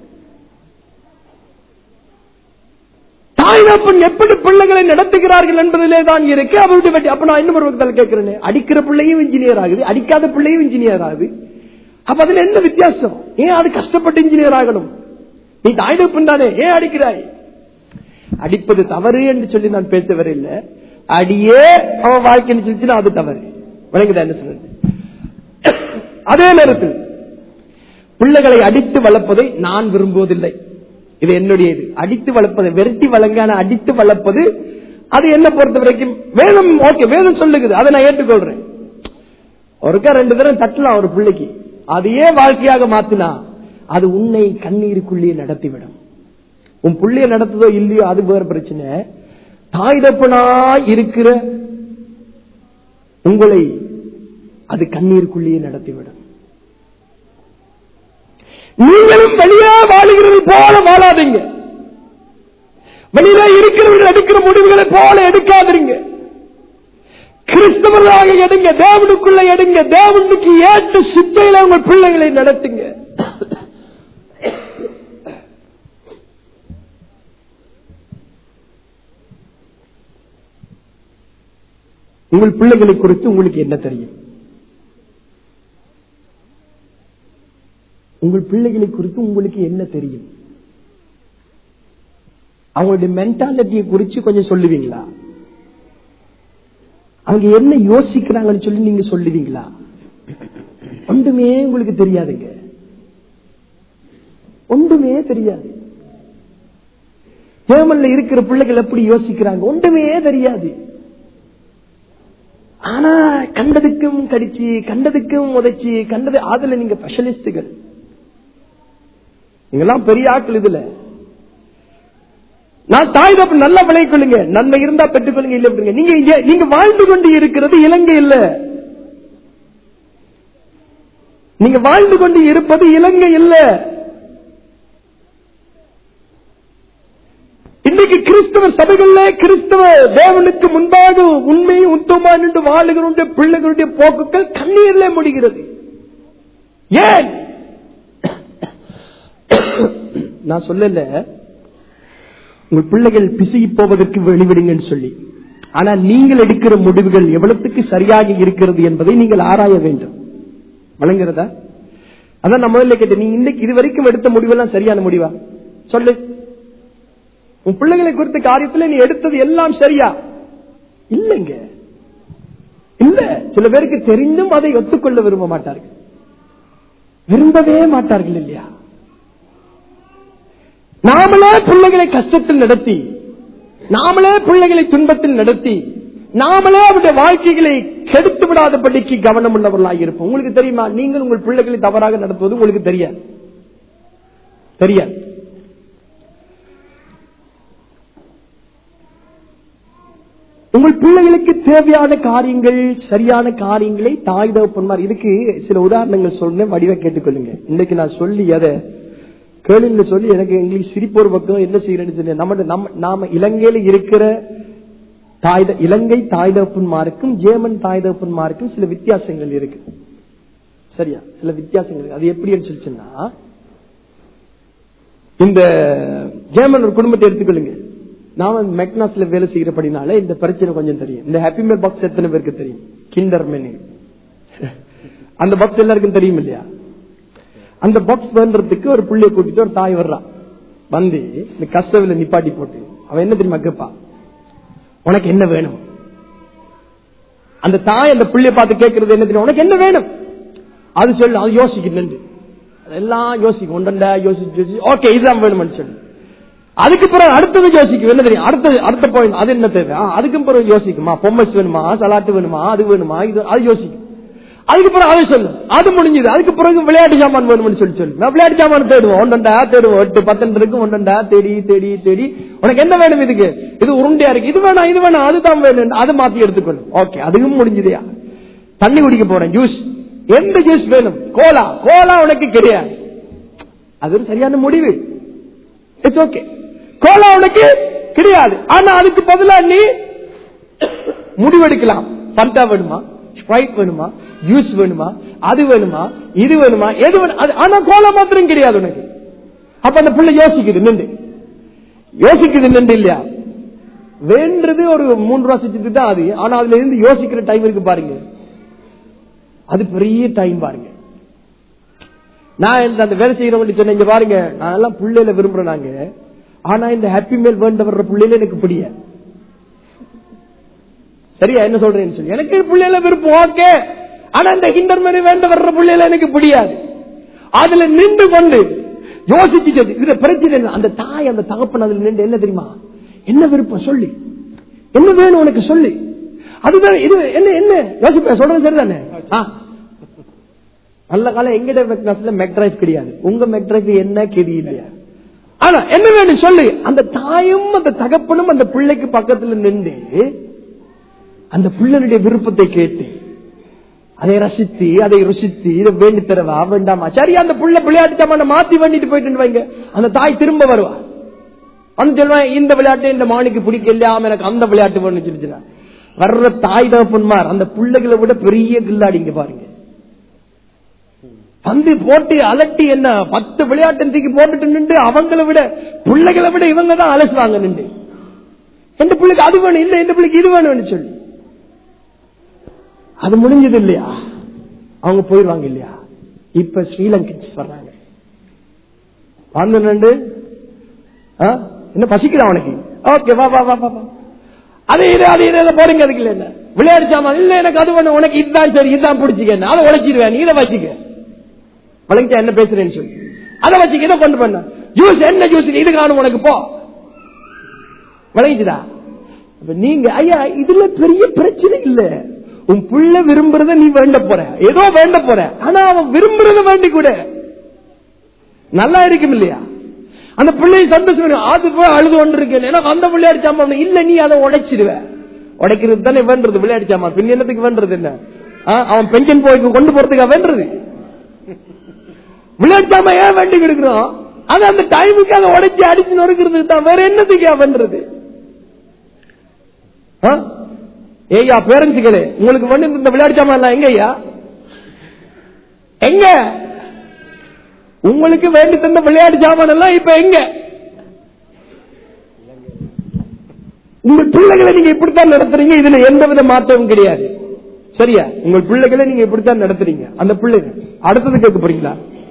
தாய்தப்பன் எப்படி பிள்ளைகளை நடத்துகிறார்கள் என்பதிலே தான் இருக்கு அவருடைய வெற்றி அப்ப நான் இன்னும் ஒரு பக்கத்தில் கேட்கிறேன் அடிக்கிற பிள்ளையும் இன்ஜினியர் ஆகுது அடிக்காத பிள்ளையும் இன்ஜினியர் ஆகுது அப்ப அதுல என்ன வித்தியாசம் ஏன் அது கஷ்டப்பட்டு இன்ஜினியர் ஆகணும் நீ தாய்தப்பன் தானே ஏன் அடிக்கிறாய் அடிப்பது தவறு என்று சொல்லி நான் பேச வரையில்லை அடியே அவன் வாழ்க்கை சொல்லிச்சுன்னா அது தவறு விளங்குதா என்ன சொல்றது அதே நேரத்தில் பிள்ளைகளை அடித்து வளர்ப்பதை நான் விரும்புவதில்லை இது என்னுடைய இது அடித்து வளர்ப்பது விரட்டி வழங்கான அடித்து வளர்ப்பது அது என்ன பொறுத்த வரைக்கும் வேதம் ஓகே வேதம் சொல்லுகுது அதை நான் ஏற்றுக்கொள்றேன் ஒருக்கா ரெண்டு தரம் தட்டலாம் ஒரு பிள்ளைக்கு அதையே வாழ்க்கையாக மாத்தினா அது உன்னை கண்ணீருக்குள்ளேயே நடத்திவிடும் உன் புள்ளைய நடத்துதோ இல்லையோ அது வேற பிரச்சனை தாய் தப்பனா இருக்கிற உங்களை அது கண்ணீருக்குள்ளேயே நடத்திவிடும் நீங்களும் வெளியே வாழுகிறது போல வாழாதீங்க வெளியில இருக்கிறவர்கள் எடுக்கிற முடிவுகளை போல எடுக்காதீங்க கிறிஸ்தவர்களாக எடுங்க தேவனுக்குள்ள எடுங்க தேவனுக்கு ஏற்ற சித்தையில உங்கள் பிள்ளைகளை நடத்துங்க உங்கள் பிள்ளைகளை குறித்து உங்களுக்கு என்ன தெரியும் உங்கள் பிள்ளைகளை குறித்து உங்களுக்கு என்ன தெரியும் அவங்களுடைய மென்டாலிட்டியை குறித்து கொஞ்சம் சொல்லுவீங்களா அவங்க என்ன யோசிக்கிறாங்கன்னு சொல்லி நீங்க சொல்லுவீங்களா ஒன்றுமே உங்களுக்கு தெரியாதுங்க ஒன்றுமே தெரியாது ஏமல்ல இருக்கிற பிள்ளைகள் எப்படி யோசிக்கிறாங்க ஒன்றுமே தெரியாது ஆனா கண்டதுக்கும் கடிச்சு கண்டதுக்கும் உதைச்சு கண்டது அதுல நீங்க ஸ்பெஷலிஸ்டுகள் நீங்கெல்லாம் பெரிய ஆட்கள் இதுல நான் தாய் தப்பு நல்லா விளைய கொள்ளுங்க நன்மை இருந்தா பெற்றுக்கொள்ளுங்க இல்ல விட்டுருங்க. நீங்க இங்க- நீங்க வாழ்ந்து கொண்டு இருக்கிறது இலங்கை இல்ல நீங்க வாழ்ந்து கொண்டு இருப்பது இலங்கை இல்ல இன்னைக்கு கிறிஸ்தவ சபைகள்ல கிறிஸ்தவ தேவனுக்கு முன்பாக உண்மை உத்தமா நின்று வாழுகிறோடைய பிள்ளைகளுடைய போக்குகள் கண்ணீர்ல முடிகிறது ஏன் நான் சொல்லல உங்கள் பிள்ளைகள் பிசுகி போவதற்கு வெளிவிடுங்கன்னு சொல்லி ஆனா நீங்கள் எடுக்கிற முடிவுகள் எவ்வளவுக்கு சரியாக இருக்கிறது என்பதை நீங்கள் ஆராய வேண்டும் வழங்குறதா அதான் நான் முதல்ல கேட்டேன் நீ இன்னைக்கு இது வரைக்கும் எடுத்த முடிவெல்லாம் சரியான முடிவா சொல்லு உன் பிள்ளைகளை குறித்த காரியத்துல நீ எடுத்தது எல்லாம் சரியா இல்லைங்க இல்ல சில பேருக்கு தெரிந்தும் அதை ஒத்துக்கொள்ள விரும்ப மாட்டார்கள் விரும்பவே மாட்டார்கள் இல்லையா நாமளே பிள்ளைகளை கஷ்டத்தில் நடத்தி நாமளே பிள்ளைகளை துன்பத்தில் நடத்தி நாமளே அவருடைய வாழ்க்கைகளை கெடுத்து விடாதபடிக்கு கவனம் உள்ளவர்களாக இருப்போம் உங்களுக்கு தெரியுமா நீங்கள் உங்கள் பிள்ளைகளை தவறாக நடத்துவது உங்களுக்கு தெரியாது தெரியாது உங்கள் பிள்ளைகளுக்கு தேவையான காரியங்கள் சரியான காரியங்களை தாய் தகப்பன்மார் இதுக்கு சில உதாரணங்கள் சொல்றேன் வடிவ கேட்டுக்கொள்ளுங்க இன்னைக்கு நான் சொல்லி அதை கேளுன்னு சொல்லி எனக்கு இங்கிலீஷ் சிரிப்பு ஒரு பக்கம் என்ன செய்யறேன்னு தெரியல நம்ம நம்ம நாம இலங்கையில இருக்கிற தாய் த- இலங்கை தாய் தகப்பன்மாருக்கும் ஜேமன் தாய் தகப்பன்மாருக்கும் சில வித்தியாசங்கள் இருக்கு சரியா சில வித்தியாசங்கள் இருக்கு. அது எப்படின்னு சொல்லிச்சுன்னா இந்த ஜேமன் ஒரு குடும்பத்தை எடுத்துக்கொள்ளுங்க நான் வந்து மெக்னாஸ்ல வேலை செய்யறபடினால இந்த பிரச்சனை கொஞ்சம் தெரியும் இந்த ஹாப்பி மேல் பாக்ஸ் எத்தனை பேருக்கு தெரியும் கிண்டர் மெனு அந்த பாக்ஸ் எல்லாருக்கும் தெரியும் இல்லையா அந்த பாக்ஸ் வேண்டறதுக்கு ஒரு புள்ளைய கூட்டிட்டு ஒரு தாய் வர்றான் வந்து இந்த கஷ்டவில நிப்பாட்டி போட்டு அவன் என்ன தெரியுமா கேப்பா உனக்கு என்ன வேணும் அந்த தாய் அந்த புள்ளைய பார்த்து கேட்கறது என்ன தெரியும் உனக்கு என்ன வேணும் அது சொல்லு அது யோசிக்கணும் அதெல்லாம் யோசிக்கும் ஒன்றண்டா யோசிச்சு ஓகே இதுதான் வேணும்னு சொல்லு அதுக்கு பிறகு அடுத்தது யோசிக்கும் என்ன தெரியும் அடுத்தது அடுத்த பாயிண்ட் அது என்ன தேவை ஆ, அதுக்கும் பிறகு யோசிக்குமா பொம்மஸ் வேணுமா சலாட்டு வேணுமா அது வேணுமா இது அது யோசிக்கும் அதுக்கு பிறகு அதை சொல்லு அது முடிஞ்சது அதுக்கு பிறகு விளையாட்டு சாமான் வேணும்னு சொல்லி சொல்லு நான் விளையாட்டு சாமான் தேடுவோம் ஒன்றா தேடுவோம் எட்டு பத்தெண்டு இருக்கு ஒன்றா தேடி தேடி தேடி உனக்கு என்ன வேணும் இதுக்கு இது உருண்டையா இருக்கு இது வேணாம் இது வேணாம் அதுதான் வேணும் அதை மாத்தி எடுத்துக்கொள்ளு ஓகே அதுவும் முடிஞ்சதையா தண்ணி குடிக்க போறேன் ஜூஸ் எந்த ஜூஸ் வேணும் கோலா கோலா உனக்கு கிடையாது அது ஒரு சரியான முடிவு இட்ஸ் ஓகே கோலா உனக்கு கிடையாது ஆனா அதுக்கு பதிலா நீ முடிவெடுக்கலாம் பண்டா வேணுமா ஸ்ப்ரைட் வேணுமா ஜூஸ் வேணுமா அது வேணுமா இது வேணுமா எது வேணும் அது- ஆனா கோலா மாத்திரம் கிடையாது உனக்கு அப்ப அந்த பிள்ளை யோசிக்குது நின்று யோசிக்குது நின்று இல்லையா வேண்டது ஒரு மூன்று வருஷத்துக்கு தான் அது ஆனா அதுல இருந்து யோசிக்கிற டைம் இருக்கு பாருங்க அது பெரிய டைம் பாருங்க நான் இந்த அந்த வேலை செய்யறவங்க சொன்னேன் இங்க பாருங்க நான் எல்லாம் பிள்ளையில விரும்புறேன் நாங்க ஆனா இந்த ஹாப்பி மேல் வேண்ட வர்ற பிள்ளையில எனக்கு பிடிய சரியா என்ன சொல்றேன்னு சொல்லி எனக்கு பிள்ளையில விருப்பம் ஓகே ஆனா இந்த ஹிண்டர் மாதிரி வேண்ட வர்ற பிள்ளையில எனக்கு பிடியாது அதுல நின்று கொண்டு யோசிச்சது இதுல பிரச்சனை என்ன? அந்த தாய் அந்த தகப்பன் அதுல நின்று என்ன தெரியுமா என்ன விருப்பம் சொல்லி என்ன வேணும் உனக்கு சொல்லி அதுதான் இது என்ன என்ன யோசிப்ப சொல்றது சரிதானே ஆ. நல்ல காலம் எங்கிட்ட மெக்னாஸ்ல மெக்ட்ரைவ் கிடையாது உங்க மெக்ட்ரைவ் என்ன கெதி இல்லையா ஆனா என்ன வேணும் சொல்லு அந்த தாயும் அந்த தகப்பனும் அந்த பிள்ளைக்கு பக்கத்துல நின்று அந்த பிள்ளைனுடைய விருப்பத்தை கேட்டு அதை ரசித்து அதை ருசித்து இதை வேண்டி தரவா வேண்டாமா சரி அந்த புள்ள விளையாட்டு சாமான மாத்தி வேண்டிட்டு போயிட்டு வைங்க அந்த தாய் திரும்ப வருவா வந்து சொல்லுவான் இந்த விளையாட்டு இந்த மாணிக்கு பிடிக்கலையாம எனக்கு அந்த விளையாட்டு வேணும்னு சொல்லிச்சுனா வர்ற தாய் தகப்பன்மார் அந்த பிள்ளைகளை விட பெரிய கில்லாடிங்க பாருங்க வந்து போட்டு அலட்டி என்ன பத்து விளையாட்டு தூக்கி போட்டுட்டு நின்று அவங்கள விட பிள்ளைகளை விட இவங்க தான் அலசுவாங்க நின்று எந்த பிள்ளைக்கு அது வேணும் இல்ல எந்த பிள்ளைக்கு இது வேணும்னு சொல்லி அது முடிஞ்சது இல்லையா அவங்க போயிருவாங்க இல்லையா இப்ப ஸ்ரீலங்கன்ஸ் வர்றாங்க வந்து நின்று ஆ? என்ன பசிக்குதா அவனுக்கு ஓகே வா வா வா வா வா. அது இது அது இது இதை போடுங்க அதுக்கு இல்ல என்ன விளையாடு சாமான் இல்ல எனக்கு அது வேணும் உனக்கு இதுதான் சரி இதுதான் பிடிச்சிக்க என்ன அதை உழைச்சிருவேன் நீ இதை வச்சுக்க வழங்கிட்டா என்ன பேசுறேன்னு சொல்லி அதை வச்சுக்க இதை கொண்டு பண்ண ஜூஸ் என்ன ஜூஸ் இது காணும் உனக்கு போ விளங்கிச்சுதா அப்ப நீங்க ஐயா இதுல பெரிய பிரச்சனை இல்ல உன் புள்ள விரும்புறத நீ வேண்ட போற ஏதோ வேண்ட போற ஆனா அவன் விரும்புறத வேண்டி கூட நல்லா இருக்கும் இல்லையா அந்த பிள்ளை சந்தோஷம் அது போய் அழுது கொண்டு இருக்கு எனக்கு அந்த விளையாட்டு சாமான் இல்ல நீ அதை உடைச்சிடுவ உடைக்கிறது தானே வேண்டது விளையாட்டு சாமான் பின் என்னத்துக்கு வேண்டது என்ன ஆ, அவன் பென்ஷன் போய்க்கு கொண்டு போறதுக்கா வேண்டது விளையாட்டு சாமான் ஏன் வேண்டி இருக்கிறோம் அது அந்த டைமுக்கு அதை உடைச்சு அடிச்சு நொறுக்கிறதுக்கு தான் வேற என்னத்துக்கு வேண்டது ஆ? ஏய்யா பேரண்ட்ஸுகளே உங்களுக்கு வந்து இந்த விளையாட்டு சாமான் எல்லாம் எங்க ஐயா எங்க உங்களுக்கு வேண்டி தந்த விளையாட்டு சாமான் எல்லாம் இப்ப எங்க உங்க பிள்ளைகளை நீங்க இப்படித்தான் நடத்துறீங்க இதுல எந்த வித மாற்றமும் கிடையாது சரியா உங்கள் பிள்ளைகளை நீங்க இப்படித்தான் நடத்துறீங்க அந்த பிள்ளைங்க அடுத்தது கேட்க போறீங்களா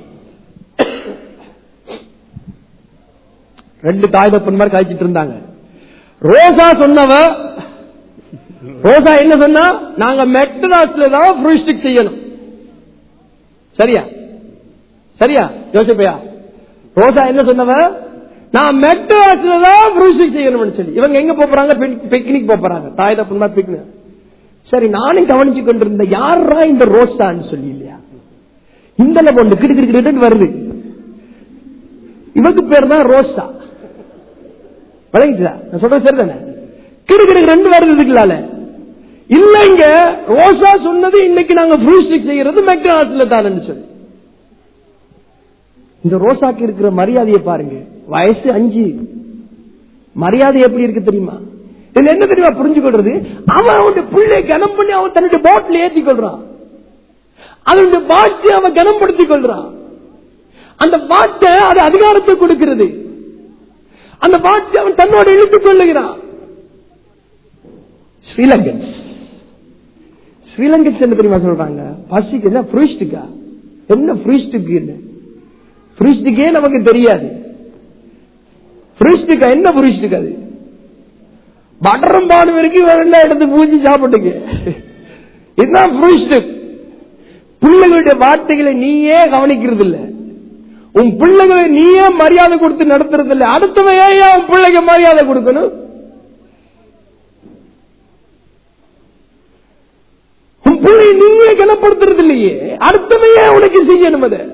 ரெண்டு தாய் தப்பன்மார் காய்ச்சிட்டு இருந்தாங்க ரோசா சொன்னவ ரோசா என்ன சொன்னா நாங்க மெக்டனாஸ்ல தான் ஃப்ரூஸ்டிக் செய்யணும் சரியா சரியா யோசிப்பையா ரோசா என்ன சொன்னவ நான் மெட்ராஸ்ல தான் ஃப்ரூஸ்டிக் செய்யணும்னு சொல்லி இவங்க எங்க போப் போறாங்க பிக்னிக் போப் போறாங்க தாய் தப்புமா பிக்னிக் சரி நானும் கவனிச்சு கொண்டிருந்த யாரா இந்த ரோசான்னு சொல்லி இல்லையா இந்த பொண்ணு கிடு கிடு கிடுன்னு வருது இவக்கு பேர் தான் ரோசா விளங்கிச்சா நான் சொல்றது சரிதானே கிடு கிடு ரெண்டு வருது இதுக்குலால இல்லைங்க ரோசா சொன்னது இன்னைக்கு நாங்க ஃப்ரூஸ்டிக் செய்யறது மெக்டானல்ஸ்ல தான் சொல்லி இந்த ரோசாக்கு இருக்கிற மரியாதையை பாருங்க வயசு அஞ்சு மரியாதை எப்படி இருக்கு தெரியுமா இதுல என்ன தெரியுமா புரிஞ்சு கொள்றது அவன் அவனுடைய பிள்ளை கனம் பண்ணி அவன் தன்னுடைய போட்ல ஏத்தி கொள்றான் அதனுடைய வாட்டை அவன் கனப்படுத்திக் கொள்றான் அந்த வாட்டை அது அதிகாரத்தை கொடுக்கிறது அந்த வாட்டை அவன் தன்னோடு இழுத்துக் கொள்ளுகிறான் ஸ்ரீலங்கன்ஸ் ஸ்ரீலங்கன்ஸ் என்ன தெரியுமா சொல்றாங்க பசிக்கு என்ன ஃப்ரூஸ்டுக்கா என்ன ஃப்ரூஸ்டுக்கு என்ன ஃப்ரூஸ்டுக்கே நமக்கு தெரியாது ஃப்ரூஸ்டுக்கா என்ன ஃப்ரூஸ்டுக்கு அது பட்டரும் பாடும் இருக்கு வேணா எடுத்து பூச்சி சாப்பிட்டுக்கு இதுதான் ஃப்ரூஸ்டுக் பிள்ளைகளுடைய வார்த்தைகளை நீயே கவனிக்கிறது இல்ல உன் பிள்ளைகளை நீயே மரியாதை கொடுத்து நடத்துறது இல்ல அடுத்தவன் ஏன் உன் பிள்ளைக்கு மரியாதை கொடுக்கணும் உன் பிள்ளை நீயே கனப்படுத்துறது இல்லையே அடுத்தவையே உனக்கு செய்யணும் அதை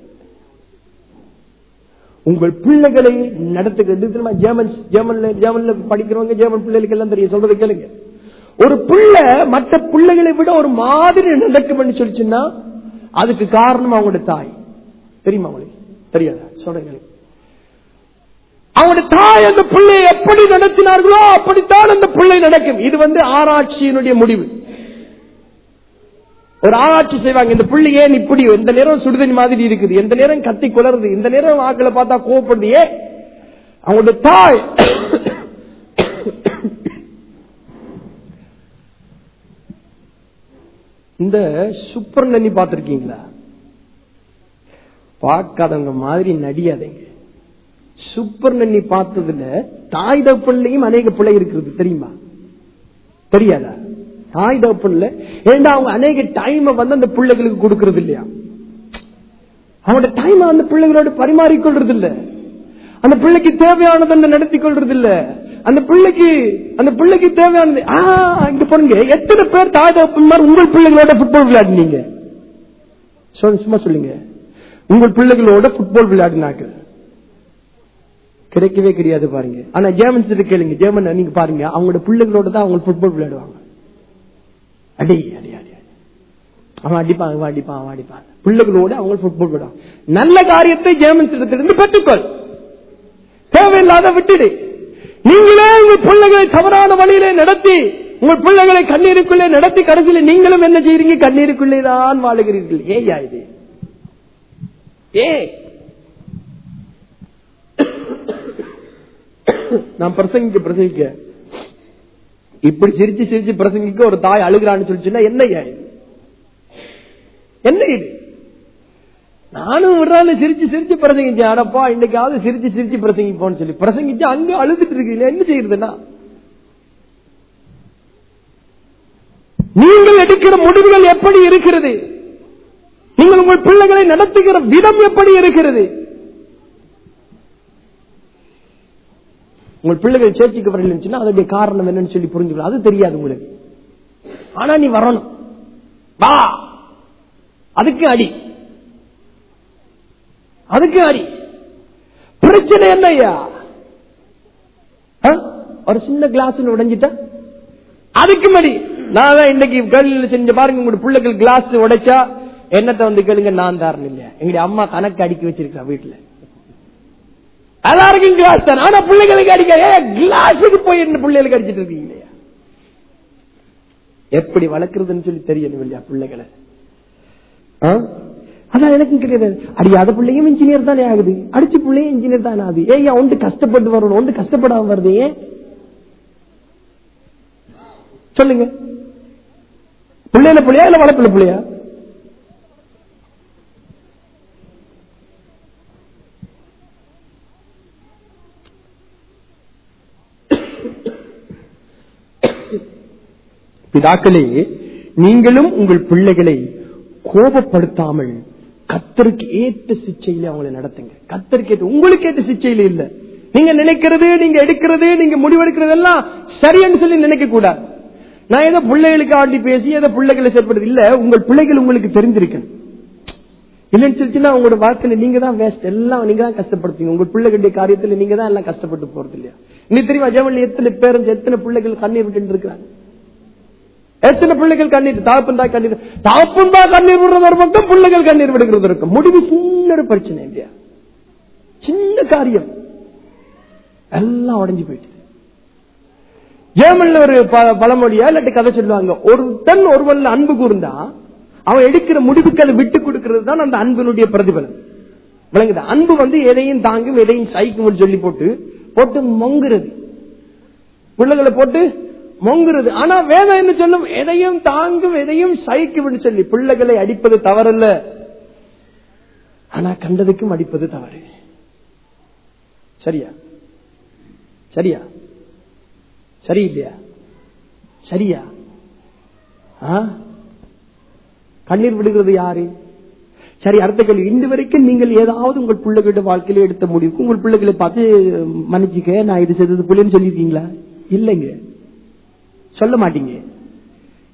உங்கள் பிள்ளைகளை நடத்துகிறது தெரியுமா ஜெர்மன் ஜெர்மன்ல ஜெர்மன்ல படிக்கிறவங்க ஜெர்மன் பிள்ளைகளுக்கு எல்லாம் தெரியும் சொல்றது கேளுங்க ஒரு பிள்ளை மற்ற பிள்ளைகளை விட ஒரு மாதிரி நடக்கும் பண்ணி சொல்லிச்சுன்னா அதுக்கு காரணம் அவங்களோட தாய் தெரியுமா உங்களுக்கு தெரியாதா சொல்றேன் அவங்களுடைய தாய் அந்த பிள்ளையை எப்படி நடத்தினார்களோ அப்படித்தான் அந்த பிள்ளை நடக்கும் இது வந்து ஆராய்ச்சியினுடைய முடிவு ஒரு ஆராய்ச்சி செய்வாங்க இந்த புள்ளி ஏன் இப்படி இந்த நேரம் சுடுதண்ணி மாதிரி இருக்குது எந்த நேரம் கத்தி குளருது இந்த நேரம் ஆக்களை பார்த்தா கோவப்படுது ஏன் அவங்களுடைய தாய் இந்த சூப்பர் நன்னி பார்த்திருக்கீங்களா பார்க்காதவங்க மாதிரி நடியாதீங்க சூப்பர் நன்னி பார்த்ததுல தாய் தப்பிள்ளையும் அநேக பிள்ளை இருக்கிறது தெரியுமா தெரியாதா தாய் தகப்பன்ல ஏண்டா அவங்க அநேக டைம் வந்து அந்த பிள்ளைகளுக்கு கொடுக்கறது இல்லையா அவனோட டைம் அந்த பிள்ளைகளோட பரிமாறிக்கொள்றது இல்ல அந்த பிள்ளைக்கு தேவையானதை நடத்தி கொள்றது இல்ல அந்த பிள்ளைக்கு அந்த பிள்ளைக்கு தேவையானது ஆ, இங்க பாருங்க எத்தனை பேர் தாய் தகப்பன்மார் உங்கள் பிள்ளைகளோட ஃபுட்பால் விளையாடினீங்க சொல்லுங்க, சும்மா சொல்லுங்க உங்கள் பிள்ளைகளோட ஃபுட்பால் விளையாடினாங்க கிடைக்கவே கிடையாது பாருங்க ஆனா ஜேமன்ஸ் கேளுங்க ஜேமன் நீங்க பாருங்க அவங்களோட பிள்ளைகளோட தான் அவங்க ஃபுட்பால் விளையாடுவாங்க அடி அடி அடி அடி. அவன் அடிப்பான் அவன் அடிப்பான் அவன் அடிப்பான் பிள்ளைகளோடு அவங்க ஃபுட்பால் விடுவாங்க நல்ல காரியத்தை ஜேமன்ஸ் இடத்திலிருந்து பெற்றுக்கொள் தேவையில்லாத விட்டுடு நீங்களே உங்கள் பிள்ளைகளை தவறான வழியிலே நடத்தி உங்கள் பிள்ளைகளை கண்ணீருக்குள்ளே நடத்தி கடைசியில் நீங்களும் என்ன செய்றீங்க கண்ணீருக்குள்ளே தான் வாழுகிறீர்கள் ஏயா இது ஏ நான் பிரசங்கிக்க பிரசங்கிக்க இப்படி சிரிச்சு சிரிச்சு பிரசங்கிக்க ஒரு தாய் அழுகிறான்னு சொல்லிச்சுன்னா என்ன இது என்ன இது நானும் விடுறாங்க சிரிச்சு சிரிச்சு பிரசங்கிச்சேன் ஆனப்பா இன்னைக்காவது சிரிச்சு சிரிச்சு பிரசங்கிப்போம்னு சொல்லி பிரசங்கிச்சு அங்க அழுதுட்டு இருக்கீங்க என்ன செய்யறதுன்னா நீங்கள் எடுக்கிற முடிவுகள் எப்படி இருக்கிறது நீங்கள் உங்கள் பிள்ளைகளை நடத்துகிற விதம் எப்படி இருக்கிறது உங்கள் பிள்ளைகள் சேர்ச்சிக்கு வரலன்னு அதனுடைய காரணம் என்னன்னு சொல்லி புரிஞ்சுக்கணும் அது தெரியாது உங்களுக்கு ஆனா நீ வரணும் வா அதுக்கு அடி அதுக்கு அடி பிரச்சனை என்னய்யா ஆ? ஒரு சின்ன கிளாஸ் உடைஞ்சிட்டா அதுக்கு மடி நான் தான் இன்னைக்கு கேள்வி செஞ்ச பாருங்க உங்க பிள்ளைகள் கிளாஸ் உடைச்சா என்னத்தை வந்து கேளுங்க நான் தாரணும் இல்லையா எங்களுடைய அம்மா கணக்கு அடிக்க வச்சிருக்கா வீட்டுல எல்லாருக்கும் கிளாஸ் தான் ஆனா பிள்ளைகளுக்கு அடிக்க கிளாஸுக்கு போய் என்ன பிள்ளைகளுக்கு அடிச்சிட்டு இருக்கீங்க இல்லையா எப்படி வளர்க்கறதுன்னு சொல்லி தெரியணும் இல்லையா பிள்ளைகளை ஆ? அதான் எனக்கும் கிடையாது அடியாத பிள்ளையும் இன்ஜினியர் தானே ஆகுது அடிச்சு பிள்ளையும் இன்ஜினியர் தானே ஆகுது ஏய்யா ஒன்று கஷ்டப்பட்டு வரணும் ஒன்று கஷ்டப்படாம வருது ஏன் சொல்லுங்க பிள்ளையில பிள்ளையா இல்ல வளர்ப்பில பிள்ளையா பிதாக்களே நீங்களும் உங்கள் பிள்ளைகளை கோபப்படுத்தாமல் கத்தருக்கு ஏற்ற சிச்சையில அவங்களை நடத்துங்க கத்தருக்கு ஏற்ற உங்களுக்கு ஏற்ற சிச்சையில இல்ல நீங்க நினைக்கிறது நீங்க எடுக்கிறது நீங்க முடிவெடுக்கிறது எல்லாம் சரின்னு சொல்லி நினைக்க கூடாது நான் ஏதோ பிள்ளைகளுக்கு ஆட்டி பேசி ஏதோ பிள்ளைகளை செயல்படுறது இல்ல உங்கள் பிள்ளைகள் உங்களுக்கு தெரிஞ்சிருக்கணும் இல்லைன்னு சொல்லிச்சுன்னா உங்களோட வாழ்க்கையில நீங்க தான் வேஸ்ட் எல்லாம் நீங்க தான் கஷ்டப்படுத்தீங்க உங்க பிள்ளைகளுடைய காரியத்துல நீங்க தான் எல்லாம் கஷ்டப்பட்டு போறது இல்லையா இன்னைக்கு தெரியுமா ஜெவன்ல எத்தனை பேரும் எத்தனை பிள்ளைகள் கண்ணீர் விட்டு இருக்கிறாங்க எத்தனை பிள்ளைகள் கண்ணீர் தாப்பன் தான் கண்ணீர் தாப்பன் தான் கண்ணீர் விடுறது ஒரு பக்கம் பிள்ளைகள் கண்ணீர் விடுகிறது இருக்கும் முடிவு சின்ன ஒரு பிரச்சனை இல்லையா சின்ன காரியம் எல்லாம் உடைஞ்சு போயிட்டு ஜெர்மன்ல ஒரு ப- பழமொழியா இல்லாட்டி கதை சொல்லுவாங்க ஒருத்தன் ஒருவன்ல அன்பு கூர்ந்தா அவன் எடுக்கிற முடிவுக்கு அதை விட்டு கொடுக்கிறது தான் அந்த அன்பினுடைய பிரதிபலன் விளங்குது அன்பு வந்து எதையும் தாங்கும் எதையும் சைக்கும் சொல்லி போட்டு போட்டு மொங்குறது பிள்ளைகளை போட்டு மொங்குறது ஆனா வேதம் என்ன சொல்லும் எதையும் தாங்கும் எதையும் சைக்கும் சொல்லி பிள்ளைகளை அடிப்பது தவறல்ல ஆனா கண்டதுக்கும் அடிப்பது தவறு சரியா சரியா சரி இல்லையா சரியா ஆ? கண்ணீர் விடுகிறது யாரு சரி அடுத்த கேள்வி இன்று வரைக்கும் நீங்கள் ஏதாவது உங்கள் பிள்ளைகளோட வாழ்க்கையில எடுத்த முடிவுக்கு உங்கள் பிள்ளைகளை பார்த்து மன்னிச்சுக்க நான் இது செய்தது பிள்ளைன்னு சொல்லியிருக்கீங்களா இல்லைங்க சொல்ல மாட்டீங்க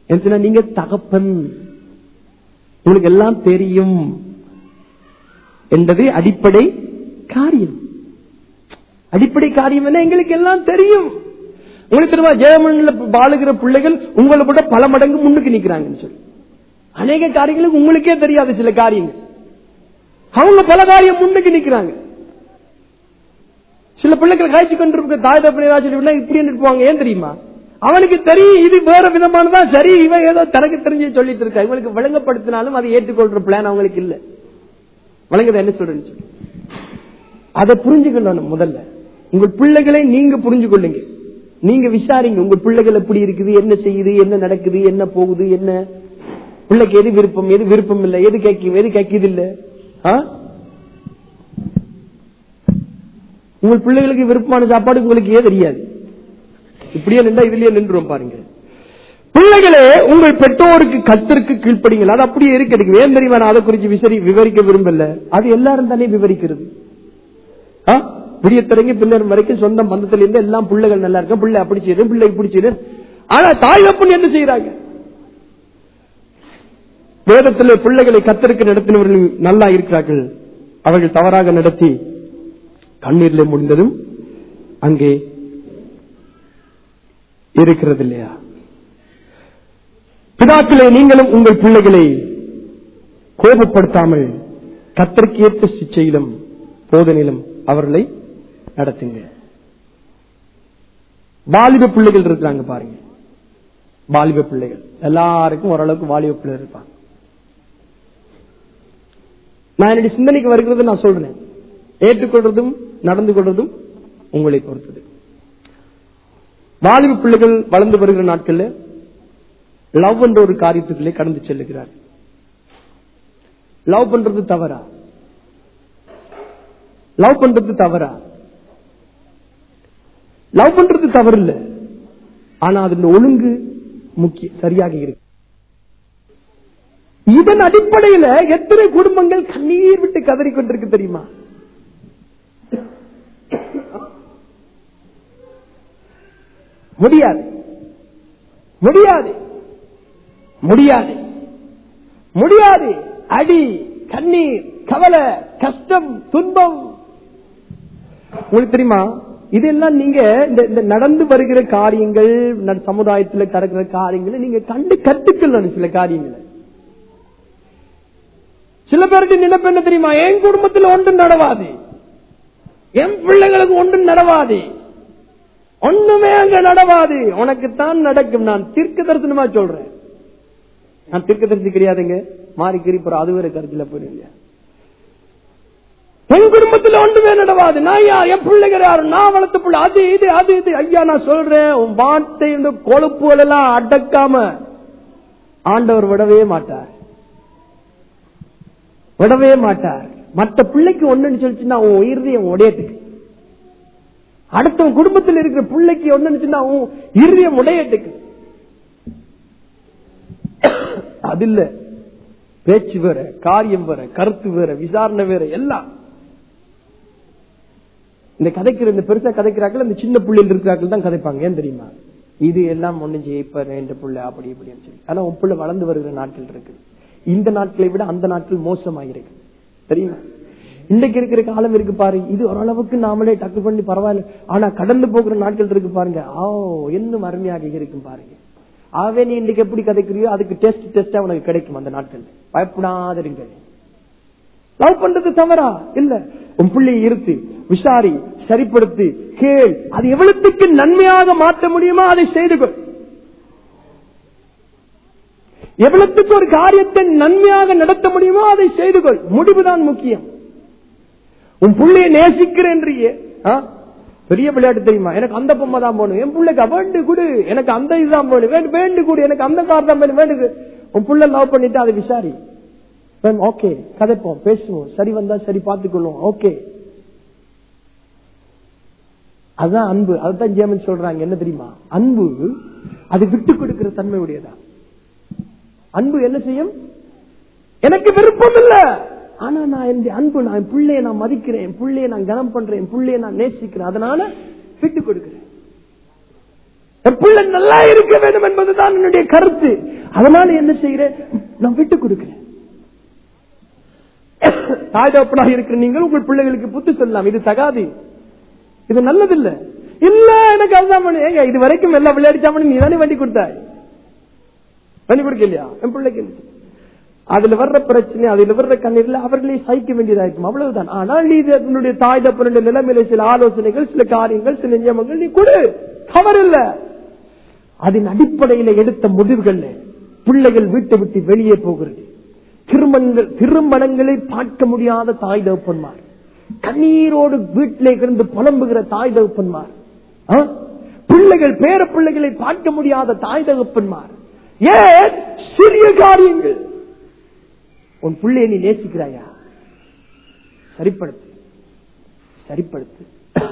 என்ன நீங்க தகப்பன் உங்களுக்கு எல்லாம் தெரியும் என்பது அடிப்படை காரியம் அடிப்படை காரியம் என்ன எங்களுக்கு எல்லாம் தெரியும் உங்களுக்கு தெரியுமா ஜெயமன்ல வாழுகிற பிள்ளைகள் உங்களை விட பல மடங்கு முன்னுக்கு நிக்கிறாங்கன்னு சொல்லி அநேக காரியங்களுக்கு உங்களுக்கே தெரியாது சில காரியங்கள் அவங்க பல காரியம் முன்னுக்கு நிக்கிறாங்க சில பிள்ளைகள் காய்ச்சி கொண்டிருக்க தாய் தப்பனை சொல்லி இப்படி இருப்பாங்க ஏன் தெரியுமா அவனுக்கு தெரியும் இது வேற விதமானதான் சரி இவன் ஏதோ தனக்கு தெரிஞ்சு சொல்லிட்டு இருக்கா இவங்களுக்கு விளங்கப்படுத்தினாலும் அதை ஏற்றுக்கொள்ற பிளான் அவங்களுக்கு இல்ல வழங்குது என்ன சொல்றேன்னு சொல்லி அதை புரிஞ்சுக்கணும் முதல்ல உங்கள் பிள்ளைகளை நீங்க புரிஞ்சு கொள்ளுங்க நீங்க விசாரிங்க உங்க பிள்ளைகள் எப்படி இருக்குது என்ன செய்யுது என்ன நடக்குது என்ன போகுது என்ன பிள்ளைக்கு எது விருப்பம் எது விருப்பம் இல்லை எது கேட்கும் எது கேட்குது இல்ல ஆ? உங்கள் பிள்ளைகளுக்கு விருப்பமான சாப்பாடு உங்களுக்கு ஏன் தெரியாது இப்படியே நின்றா இதுலயே நின்றுவோம் பாருங்க பிள்ளைகளே உங்கள் பெற்றோருக்கு கத்திற்கு கீழ்ப்படிங்கள் அது அப்படியே இருக்கு ஏன் தெரியுமா நான் அதை குறித்து விசரி விவரிக்க விரும்பல அது எல்லாரும் தானே விவரிக்கிறது ஆ? விடிய தொடங்கி பின்னர் வரைக்கும் சொந்த பந்தத்துல இருந்து எல்லாம் பிள்ளைகள் நல்லா இருக்க பிள்ளை அப்படி செய்யணும் பிள்ளை இப்படி செய்யணும் ஆனா தாய் தப்புன்னு என்ன செய்யறாங்க வேதத்தில் பிள்ளைகளை கத்தருக்கு நடத்தினவர்கள் நல்லா இருக்கிறார்கள் அவர்கள் தவறாக நடத்தி கண்ணீர்ல முடிந்ததும் அங்கே இருக்கிறது இல்லையா பிதாக்களே நீங்களும் உங்கள் பிள்ளைகளை கோபப்படுத்தாமல் கத்தருக்கு ஏற்ற சிச்சையிலும் போதனிலும் அவர்களை நடத்துங்க வாலிப பிள்ளைகள் இருக்கிறாங்க பாருங்க வாலிப பிள்ளைகள் எல்லாருக்கும் ஓரளவுக்கு வாலிப பிள்ளை இருப்பாங்க நான் என்னுடைய சிந்தனைக்கு வருகிறது நான் சொல்றேன் ஏற்றுக்கொள்றதும் நடந்து கொள்றதும் உங்களை பொறுத்தது வாலிப பிள்ளைகள் வளர்ந்து வருகிற நாட்கள்ல லவ் என்ற ஒரு காரியத்துக்குள்ளே கடந்து செல்லுகிறார் லவ் பண்றது தவறா லவ் பண்றது தவறா லவ் பண்றது தவறு இல்ல ஆனா அதன் ஒழுங்கு முக்கிய சரியாக இருக்கு இதன் அடிப்படையில எத்தனை குடும்பங்கள் கண்ணீர் விட்டு கதறி கொண்டிருக்கு தெரியுமா முடியாது முடியாது முடியாது முடியாது அடி கண்ணீர் கவலை கஷ்டம் துன்பம் உங்களுக்கு தெரியுமா இதெல்லாம் நீங்க இந்த இந்த நடந்து வருகிற காரியங்கள் ந- சமுதாயத்துல நடக்கிற காரியங்களை நீங்க கண்டு கத்துக்கணும் சில காரியங்களை சில பேருக்கு நினைப்பு என்ன தெரியுமா என் குடும்பத்தில் ஒன்றும் நடவாது என் பிள்ளைங்களுக்கு ஒன்றும் நடவாது ஒண்ணுமே அங்க நடவாது உனக்குத்தான் நடக்கும் நான் தீர்க்க தரிசனமா சொல்றேன் நான் தீர்க்க தரிசி கிடையாதுங்க மாறி கிரிப்புற அது வேற கருத்துல போயிருங்க என் குடும்பத்துல ஒன்றுமே நடவாது நான் யார் என் பிள்ளைகள் யாரு நான் வளர்த்த பிள்ளை அது இது அது இது ஐயா நான் சொல்றேன் உன் வார்த்தை இந்த கொழுப்புகள் எல்லாம் அடக்காம ஆண்டவர் விடவே மாட்டார் விடவே மாட்டார் மற்ற பிள்ளைக்கு ஒண்ணுன்னு சொல்லிச்சுன்னா உன் இருதயம் உடையத்துக்கு அடுத்தவன் குடும்பத்தில் இருக்கிற பிள்ளைக்கு ஒண்ணுன்னு சொன்னா உன் இருதயம் உடையத்துக்கு அது இல்ல பேச்சு வேற காரியம் வேற கருத்து வேற விசாரணை வேற எல்லாம் இந்த கதைக்கிற இந்த பெருசா கதைக்கிறார்கள் இந்த சின்ன புள்ளையில் இருக்கிறார்கள் தான் கதைப்பாங்க ஏன் தெரியுமா இது எல்லாம் ஒண்ணு ஜெயிப்ப ரெண்டு புள்ள அப்படி இப்படின்னு சொல்லி ஆனா உன் புள்ள வளர்ந்து வருகிற நாட்கள் இருக்கு இந்த நாட்களை விட அந்த நாட்கள் மோசமாயிருக்கு தெரியுமா இன்னைக்கு இருக்கிற காலம் இருக்கு பாரு இது ஓரளவுக்கு நாமளே டக்கு பண்ணி பரவாயில்ல ஆனா கடந்து போகிற நாட்கள் இருக்கு பாருங்க ஓ இன்னும் அருமையாக இருக்கும் பாருங்க ஆகவே நீ இன்னைக்கு எப்படி கதைக்கிறியோ அதுக்கு டெஸ்ட் டெஸ்டா உனக்கு கிடைக்கும் அந்த நாட்கள் பயப்படாத இருங்க லவ் பண்றது தவறா இல்ல உன் பிள்ளையை இருத்து விசாரி சரிப்படுத்து கேள் அது எவ்வளவுக்கு நன்மையாக மாற்ற முடியுமோ அதை செய்து கொள் எவ்வளவுக்கு ஒரு காரியத்தை நன்மையாக நடத்த முடியுமோ அதை செய்து கொள் முடிவுதான் முக்கியம் உன் பிள்ளைய நேசிக்கிறேன்றியே ஆ? பெரிய விளையாட்டு தெரியுமா எனக்கு அந்த பொம்மை தான் போகணும் என் பிள்ளைக்கு வேண்டு கொடு எனக்கு அந்த இதுதான் போகணும் வேண்டு வேண்டு கொடு எனக்கு அந்த கார் தான் வேணும் வேண்டு கொடு. உன் பிள்ளை லவ் பண்ணிட்டு அதை விசாரி ஓகே கதைப்போம் பேசுவோம் சரி வந்தா சரி பார்த்துக்கொள்வோம் ஓகே அதுதான் அன்பு அதுதான் ஜேமன் சொல்றாங்க என்ன தெரியுமா அன்பு அது விட்டு கொடுக்கிற தன்மை உடையதா அன்பு என்ன செய்யும் எனக்கு விருப்பம் இல்ல ஆனா நான் இந்த அன்பு நான் என் பிள்ளைய நான் மதிக்கிறேன் என் பிள்ளைய நான் கனம் பண்றேன் என் பிள்ளைய நான் நேசிக்கிறேன் அதனால விட்டு கொடுக்கிறேன் என் பிள்ளை நல்லா இருக்க வேண்டும் என்பதுதான் என்னுடைய கருத்து அதனால என்ன செய்கிறேன் நான் விட்டு கொடுக்கிறேன் தாய் தகப்பனாக இருக்கிற நீங்கள் உங்கள் பிள்ளைகளுக்கு புத்தி சொல்லலாம் இது தகாது இது நல்லதில்ல இல்ல எனக்கு அதுதான் பண்ணு ஏங்க இது வரைக்கும் எல்லாம் விளையாடிச்சாமனு நீ தானே வண்டி கொடுத்தாய் வண்டி கொடுக்க இல்லையா என் பிள்ளைக்கு இருந்துச்சு. அதுல வர்ற பிரச்சனை அதுல வர்ற கண்ணீர்ல அவர்களே சகிக்க வேண்டியதா இருக்கும் அவ்வளவுதான் ஆனால் நீ இது உன்னுடைய தாய் தப்பனுடைய நிலைமையில சில ஆலோசனைகள் சில காரியங்கள் சில நியமங்கள் நீ கொடு தவறில்ல அதன் அடிப்படையில எடுத்த முடிவுகள்ல பிள்ளைகள் வீட்டை விட்டு வெளியே போகிறது திருமணங்கள் திருமணங்களை பார்க்க முடியாத தாய் தகப்பன்மார் கண்ணீரோடு வீட்டிலே இருந்து புலம்புகிற தாய் தகப்பன்மார் ஆ? பிள்ளைகள் பேர பிள்ளைகளை பார்க்க முடியாத தாய் தகப்பன்மார் ஏன் சிறிய காரியங்கள் உன் பிள்ளையை நீ நேசிக்கிறாயா சரிப்படுத்து சரிப்படுத்து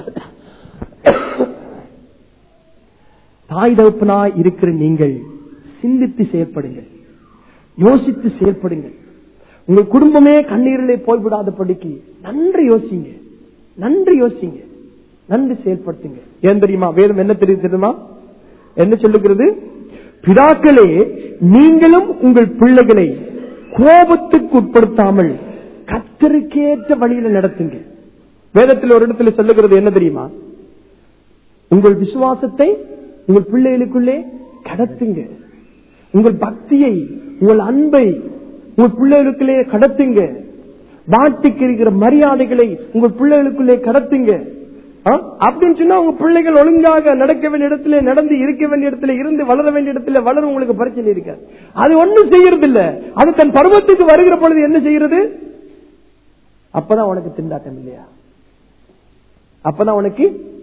தாய் தகப்பனாய் இருக்கிற நீங்கள் சிந்தித்து செயல்படுங்கள் யோசித்து செயல்படுங்கள் உங்கள் குடும்பமே கண்ணீரிலே போய்விடாத படிக்கு நன்றி யோசிங்க நன்றி யோசிங்க நன்றி செயல்படுத்துங்க ஏன் தெரியுமா வேதம் என்ன தெரியுது தெரியுமா என்ன சொல்லுகிறது பிதாக்களே நீங்களும் உங்கள் பிள்ளைகளை கோபத்துக்கு உட்படுத்தாமல் கத்தருக்கேற்ற வழியில நடத்துங்க வேதத்தில் ஒரு இடத்துல சொல்லுகிறது என்ன தெரியுமா உங்கள் விசுவாசத்தை உங்கள் பிள்ளைகளுக்குள்ளே கடத்துங்க உங்கள் பக்தியை உங்கள் அன்பை உங்கள் பிள்ளைகளுக்குள்ளே கடத்துங்க நாட்டுக்கு இருக்கிற மரியாதைகளை உங்கள் பிள்ளைகளுக்குள்ளே கடத்துங்க ஆ? அப்படின்னு சொன்னா உங்க பிள்ளைகள் ஒழுங்காக நடக்க வேண்டிய இடத்துல நடந்து இருக்க வேண்டிய இடத்துல இருந்து வளர வேண்டிய இடத்துல வளர உங்களுக்கு பிரச்சனை இருக்காது அது ஒண்ணும் செய்யறது இல்ல அது தன் பருவத்துக்கு வருகிற பொழுது என்ன செய்யறது அப்பதான் உனக்கு திண்டாட்டம் இல்லையா அப்பதான் உனக்கு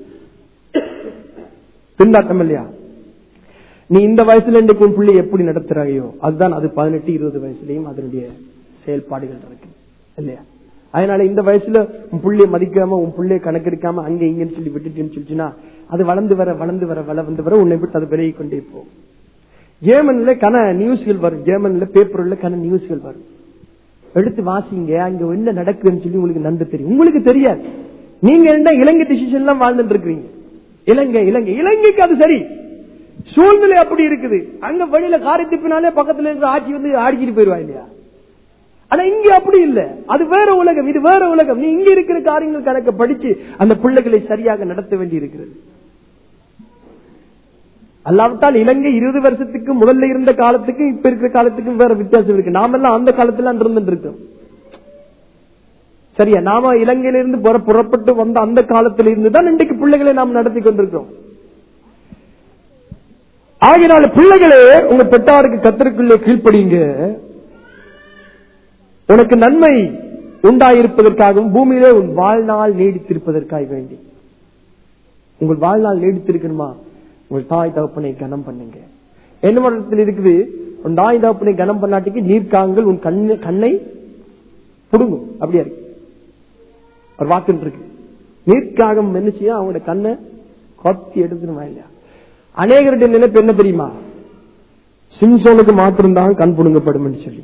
திண்டாட்டம் இல்லையா நீ இந்த வயசுல இன்றைக்கு உன் பிள்ளை எப்படி நடத்துறாயோ அதுதான் அது பதினெட்டு இருபது வயசுலயும் அதனுடைய செயல்பாடுகள் இருக்கு இல்லையா அதனால இந்த வயசுல உன் பிள்ளைய மதிக்காம உன் பிள்ளைய கணக்கெடுக்காம அங்க இங்கன்னு சொல்லி விட்டுட்டேன்னு சொல்லிச்சுன்னா அது வளர்ந்து வர வளர்ந்து வர வளர்ந்து வர உன்னை விட்டு அது விலகி கொண்டே போகும் ஜேமன்ல கன நியூஸ்கள் வரும் ஜேமன்ல பேப்பர்ல கன நியூஸ்கள் வரும் எடுத்து வாசிங்க அங்க என்ன நடக்குதுன்னு சொல்லி உங்களுக்கு நன்கு தெரியும் உங்களுக்கு தெரியாது நீங்க என்ன இலங்கை டிசிஷன் எல்லாம் வாழ்ந்துட்டு இருக்கிறீங்க இலங்கை இலங்கை இலங்கைக்கு அது சரி சூழ்நிலை அப்படி இருக்குது அங்க வழியில காரை திப்பினாலே பக்கத்துல இருக்கிற ஆட்சி வந்து ஆடிச்சிட்டு போயிருவா இல்லையா ஆனா இங்க அப்படி இல்ல அது வேற உலகம் இது வேற உலகம் நீ இங்க இருக்கிற காரியங்கள் கணக்க படிச்சு அந்த பிள்ளைகளை சரியாக நடத்த வேண்டி இருக்கிறது அல்லாவிட்டால் இலங்கை இருபது வருஷத்துக்கு முதல்ல இருந்த காலத்துக்கு இப்ப இருக்கிற காலத்துக்கும் வேற வித்தியாசம் இருக்கு நாமெல்லாம் அந்த காலத்துல இருந்துட்டு இருக்கோம் சரியா நாம இலங்கையிலிருந்து புற- புறப்பட்டு வந்த அந்த காலத்துல இருந்து தான் இன்றைக்கு பிள்ளைகளை நாம் நடத்தி கொண்டிருக்கிறோம் ஆகினால பிள்ளைகளே உங்க பெற்றாருக்கு கத்தருக்குள்ளே கீழ்ப்படிங்க உனக்கு நன்மை உண்டாயிருப்பதற்காகவும் பூமியிலே உன் வாழ்நாள் நீடித்திருப்பதற்காக வேண்டி உங்கள் வாழ்நாள் நீடித்திருக்கணுமா உங்கள் தாய் தகப்பனை கனம் பண்ணுங்க என்ன மடத்தில் இருக்குது உன் தாய் தகப்பனை கனம் பண்ணாட்டிக்கு நீர்க்காங்கள் உன் கண்ணு கண்ணை புடுங்கும் அப்படியா இருக்கு ஒரு வாக்கு இருக்கு நீர்க்காகம் என்ன செய்யும் அவங்களோட கண்ணை கொத்தி எடுத்துருமா இல்லையா அநேகருடைய நினைப்பு என்ன தெரியுமா சிம்சோனுக்கு மாத்திரம்தான் கண் புடுங்கப்படும் சொல்லி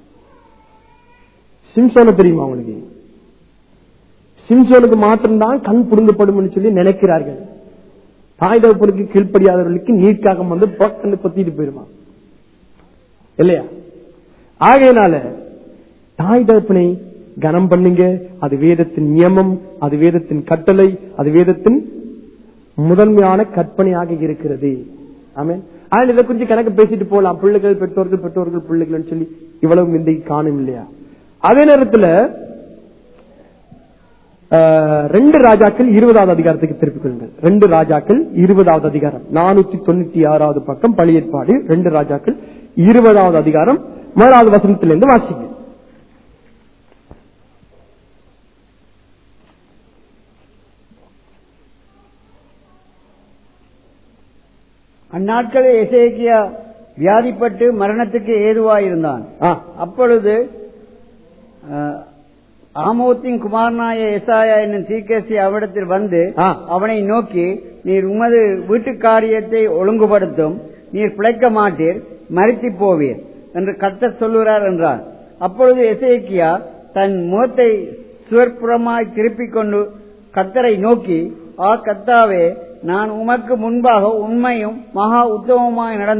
சிம்சோனை தெரியுமா உங்களுக்கு சிம்சோனுக்கு மாத்திரம்தான் கண் புடுங்கப்படும் சொல்லி நினைக்கிறார்கள் தாய் தகப்பனுக்கு கீழ்ப்படியாதவர்களுக்கு நீட்காக வந்து பக்கன்னு கொத்திட்டு போயிருமா இல்லையா ஆகையினால தாய் தகப்பனை கனம் பண்ணுங்க அது வேதத்தின் நியமம் அது வேதத்தின் கட்டளை அது வேதத்தின் முதன்மையான கற்பனையாக இருக்கிறது ஆமென் ஆனால் இதை குறித்து கணக்கு பேசிட்டு போலாம் பிள்ளைகள் பெற்றோர்கள் பெற்றோர்கள் பிள்ளைகள் சொல்லி இவ்வளவு இன்றைக்கு காணும் இல்லையா அதே நேரத்துல ஆஹ், ரெண்டு ராஜாக்கள் இருபதாவது அதிகாரத்துக்கு திருப்பிக் கொள்ளுங்கள் ரெண்டு ராஜாக்கள் இருபதாவது அதிகாரம் நானூத்தி தொண்ணூத்தி ஆறாவது பக்கம் பழியற்பாடு ரெண்டு ராஜாக்கள் இருபதாவது அதிகாரம் முதலாவது வசனத்திலிருந்து வாசிங்க அந்நாட்களில் எசேக்கியா வியாதிப்பட்டு மரணத்துக்கு ஏதுவாயிருந்தான் ஆ, அப்பொழுது அஹ், ஆமோத்தின் குமாரனாய எசாயா என்னும் தீர்க்கசி அவரிடத்தில் வந்து ஆ. அவனை நோக்கி நீர் உமது வீட்டு காரியத்தை ஒழுங்குபடுத்தும் நீர் பிழைக்க மாட்டீர் மறித்து போவீர் என்று கர்த்தர் சொல்லுகிறார் என்றான் அப்பொழுது எசேக்கியா தன் முகத்தை சுவர்புறமாய் திருப்பிக் கொண்டு கர்த்தரை நோக்கி ஆ கர்த்தாவே நான் உமக்கு முன்பாக உண்மையும் மகா உத்தமமாய் நடந்து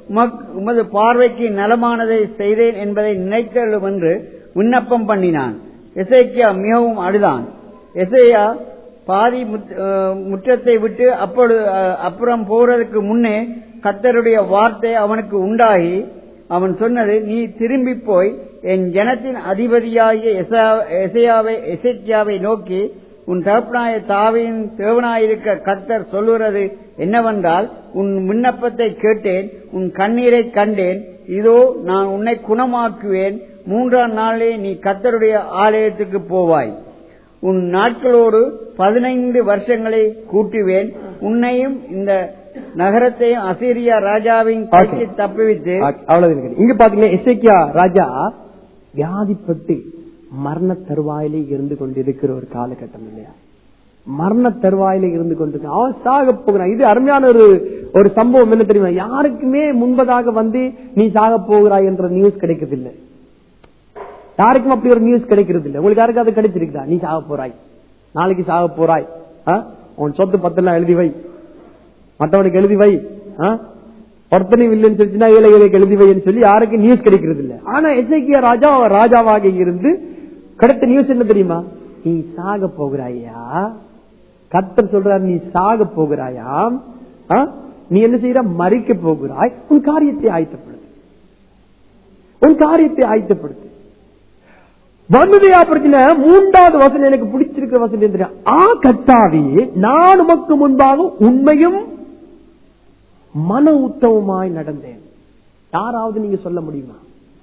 உமக்- உமது பார்வைக்கு நலமானதை செய்தேன் என்பதை நினைக்கலும் என்று விண்ணப்பம் பண்ணினான் எசேக்கியா மிகவும் அழுதான் எசேயா பாதி முத்- அஹ் முற்றத்தை விட்டு அப்பொழுது அஹ், அப்புறம் போறதுக்கு முன்னே கத்தருடைய வார்த்தை அவனுக்கு உண்டாகி அவன் சொன்னது நீ திரும்பி போய் என் ஜனத்தின் அதிபதியாகிய எசா- எசேயாவை எசேக்கியாவை நோக்கி உன் தகப்பனாய தாவின் தேவனாயிருக்க கத்தர் சொல்லுகிறது என்னவென்றால் உன் விண்ணப்பத்தை கேட்டேன் உன் கண்ணீரை கண்டேன் இதோ நான் உன்னை குணமாக்குவேன் மூன்றாம் நாளே நீ கத்தருடைய ஆலயத்துக்கு போவாய் உன் நாட்களோடு பதினைந்து வருஷங்களை கூட்டுவேன் உன்னையும் இந்த நகரத்தையும் அசீரியா ராஜாவின் கைக்கு Okay. தப்புவித்து அவ்வளவு இருக்கு. இங்க பாத்தீங்கன்னா எசேக்கியா ராஜா வியாதிப்பட்டு மரண தருவாயிலே இருந்து கொண்டிருக்கிற ஒரு காலகட்டம் இல்லையா மரண தருவாயில இருந்து கொண்டிருக்க அவன் சாக போகிறான் இது அருமையான ஒரு ஒரு சம்பவம் என்ன தெரியுமா யாருக்குமே முன்பதாக வந்து நீ சாக போகிறாய் என்ற நியூஸ் கிடைக்கிறதில்லை யாருக்கும் அப்படி ஒரு நியூஸ் கிடைக்கிறது இல்லை உங்களுக்கு யாருக்கு அது கிடைச்சிருக்குதா நீ சாக போறாய் நாளைக்கு சாக போறாய் ஆ? உன் சொத்து பத்தெல்லாம் எழுதி வை மற்றவனுக்கு எழுதி வை ஆ? ஒருத்தனையும் இல்லைன்னு சொல்லிச்சுன்னா ஏழை ஏழைக்கு எழுதி வைன்னு சொல்லி யாருக்கும் நியூஸ் கிடைக்கிறது இல்ல ஆனா எஸ்ஐக்கிய ராஜா அவன் ராஜாவாக இருந்து கிடைத்த நியூஸ் என்ன தெரியுமா நீ சாக போகிறாயா கர்த்தர் சொல்றார் நீ சாக போகிறாயா ஆ? நீ என்ன செய்யற மறிக்க போகிறாய் உன் காரியத்தை ஆயத்தப்படுத்து உன் காரியத்தை ஆயத்தப்படுத்து வன்முறையா பிரச்சனை மூன்றாவது வசனம் எனக்கு பிடிச்சிருக்கிற வசனம் என்ன தெரியுமா? ஆ கட்டாவே நான் உமக்கு முன்பாக உண்மையும் மன உத்தமமாய் நடந்தேன் யாராவது நீங்க சொல்ல முடியுமா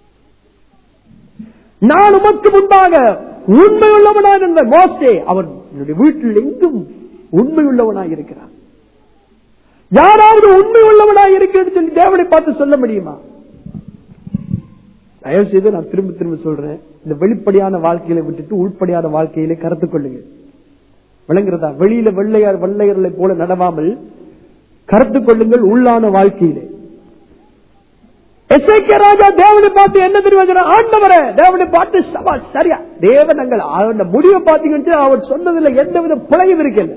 நான் உமக்கு முன்பாக உண்மை உள்ளவனாய் இருந்த மோசே அவர் என்னுடைய வீட்டில் எங்கும் உண்மை உள்ளவனாய் இருக்கிறார் யாராவது உண்மை உள்ளவனாய் இருக்கிறேன்னு சொல்லி தேவனை பார்த்து சொல்ல முடியுமா தயவு செய்து நான் திரும்ப திரும்ப சொல்றேன் இந்த வெளிப்படையான வாழ்க்கையில விட்டுட்டு உள்படையான வாழ்க்கையில கருத்து கொள்ளுங்க விளங்குறதா வெளியில வெள்ளையார் வெள்ளையர்களை போல நடவாமல் கருத்து கொள்ளுங்கள் உள்ளான வாழ்க்கையிலே எஸ்ஐகே ராஜா தேவனை பார்த்து என்ன தெரியுமா ஆண்டவரே தேவனை பார்த்து சபா சரியா தேவன் நாங்கள் அவருடைய முடிவை பார்த்தீங்கன்னு அவர் சொன்னதுல எந்த வித பிழையும் இருக்கல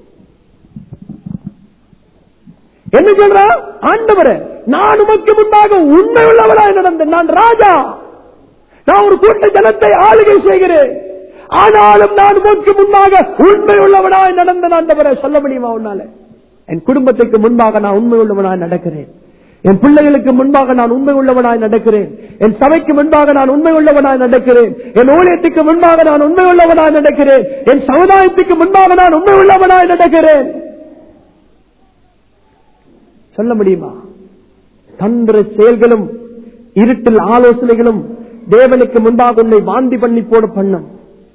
என்ன சொல்றா ஆண்டவரே நான் உமக்கு முன்பாக உண்மை உள்ளவனாய் நடந்தேன் நான் ராஜா நான் ஒரு கூட்ட ஜனத்தை ஆளுகை செய்கிறேன் ஆனாலும் நான் உமக்கு முன்பாக உண்மை உள்ளவனாய் நடந்த ஆண்டவரை சொல்ல முடியுமா உன்னால என் குடும்பத்துக்கு முன்பாக நான் உண்மை உள்ளவனாய் நடக்கிறேன் என் பிள்ளைகளுக்கு முன்பாக நான் உண்மை உள்ளவனாய் நடக்கிறேன் என் சபைக்கு முன்பாக நான் உண்மை உள்ளவனாய் நடக்கிறேன் என் ஊழியத்துக்கு முன்பாக நான் உண்மை உள்ளவனாய் நடக்கிறேன் என் சமுதாயத்துக்கு முன்பாக நான் உண்மை உள்ளவனாய் நடக்கிறேன் சொல்ல முடியுமா தந்திர செயல்களும் இருட்டில் ஆலோசனைகளும் தேவனுக்கு முன்பாக உன்னை வாந்தி பண்ணி போட பண்ணும்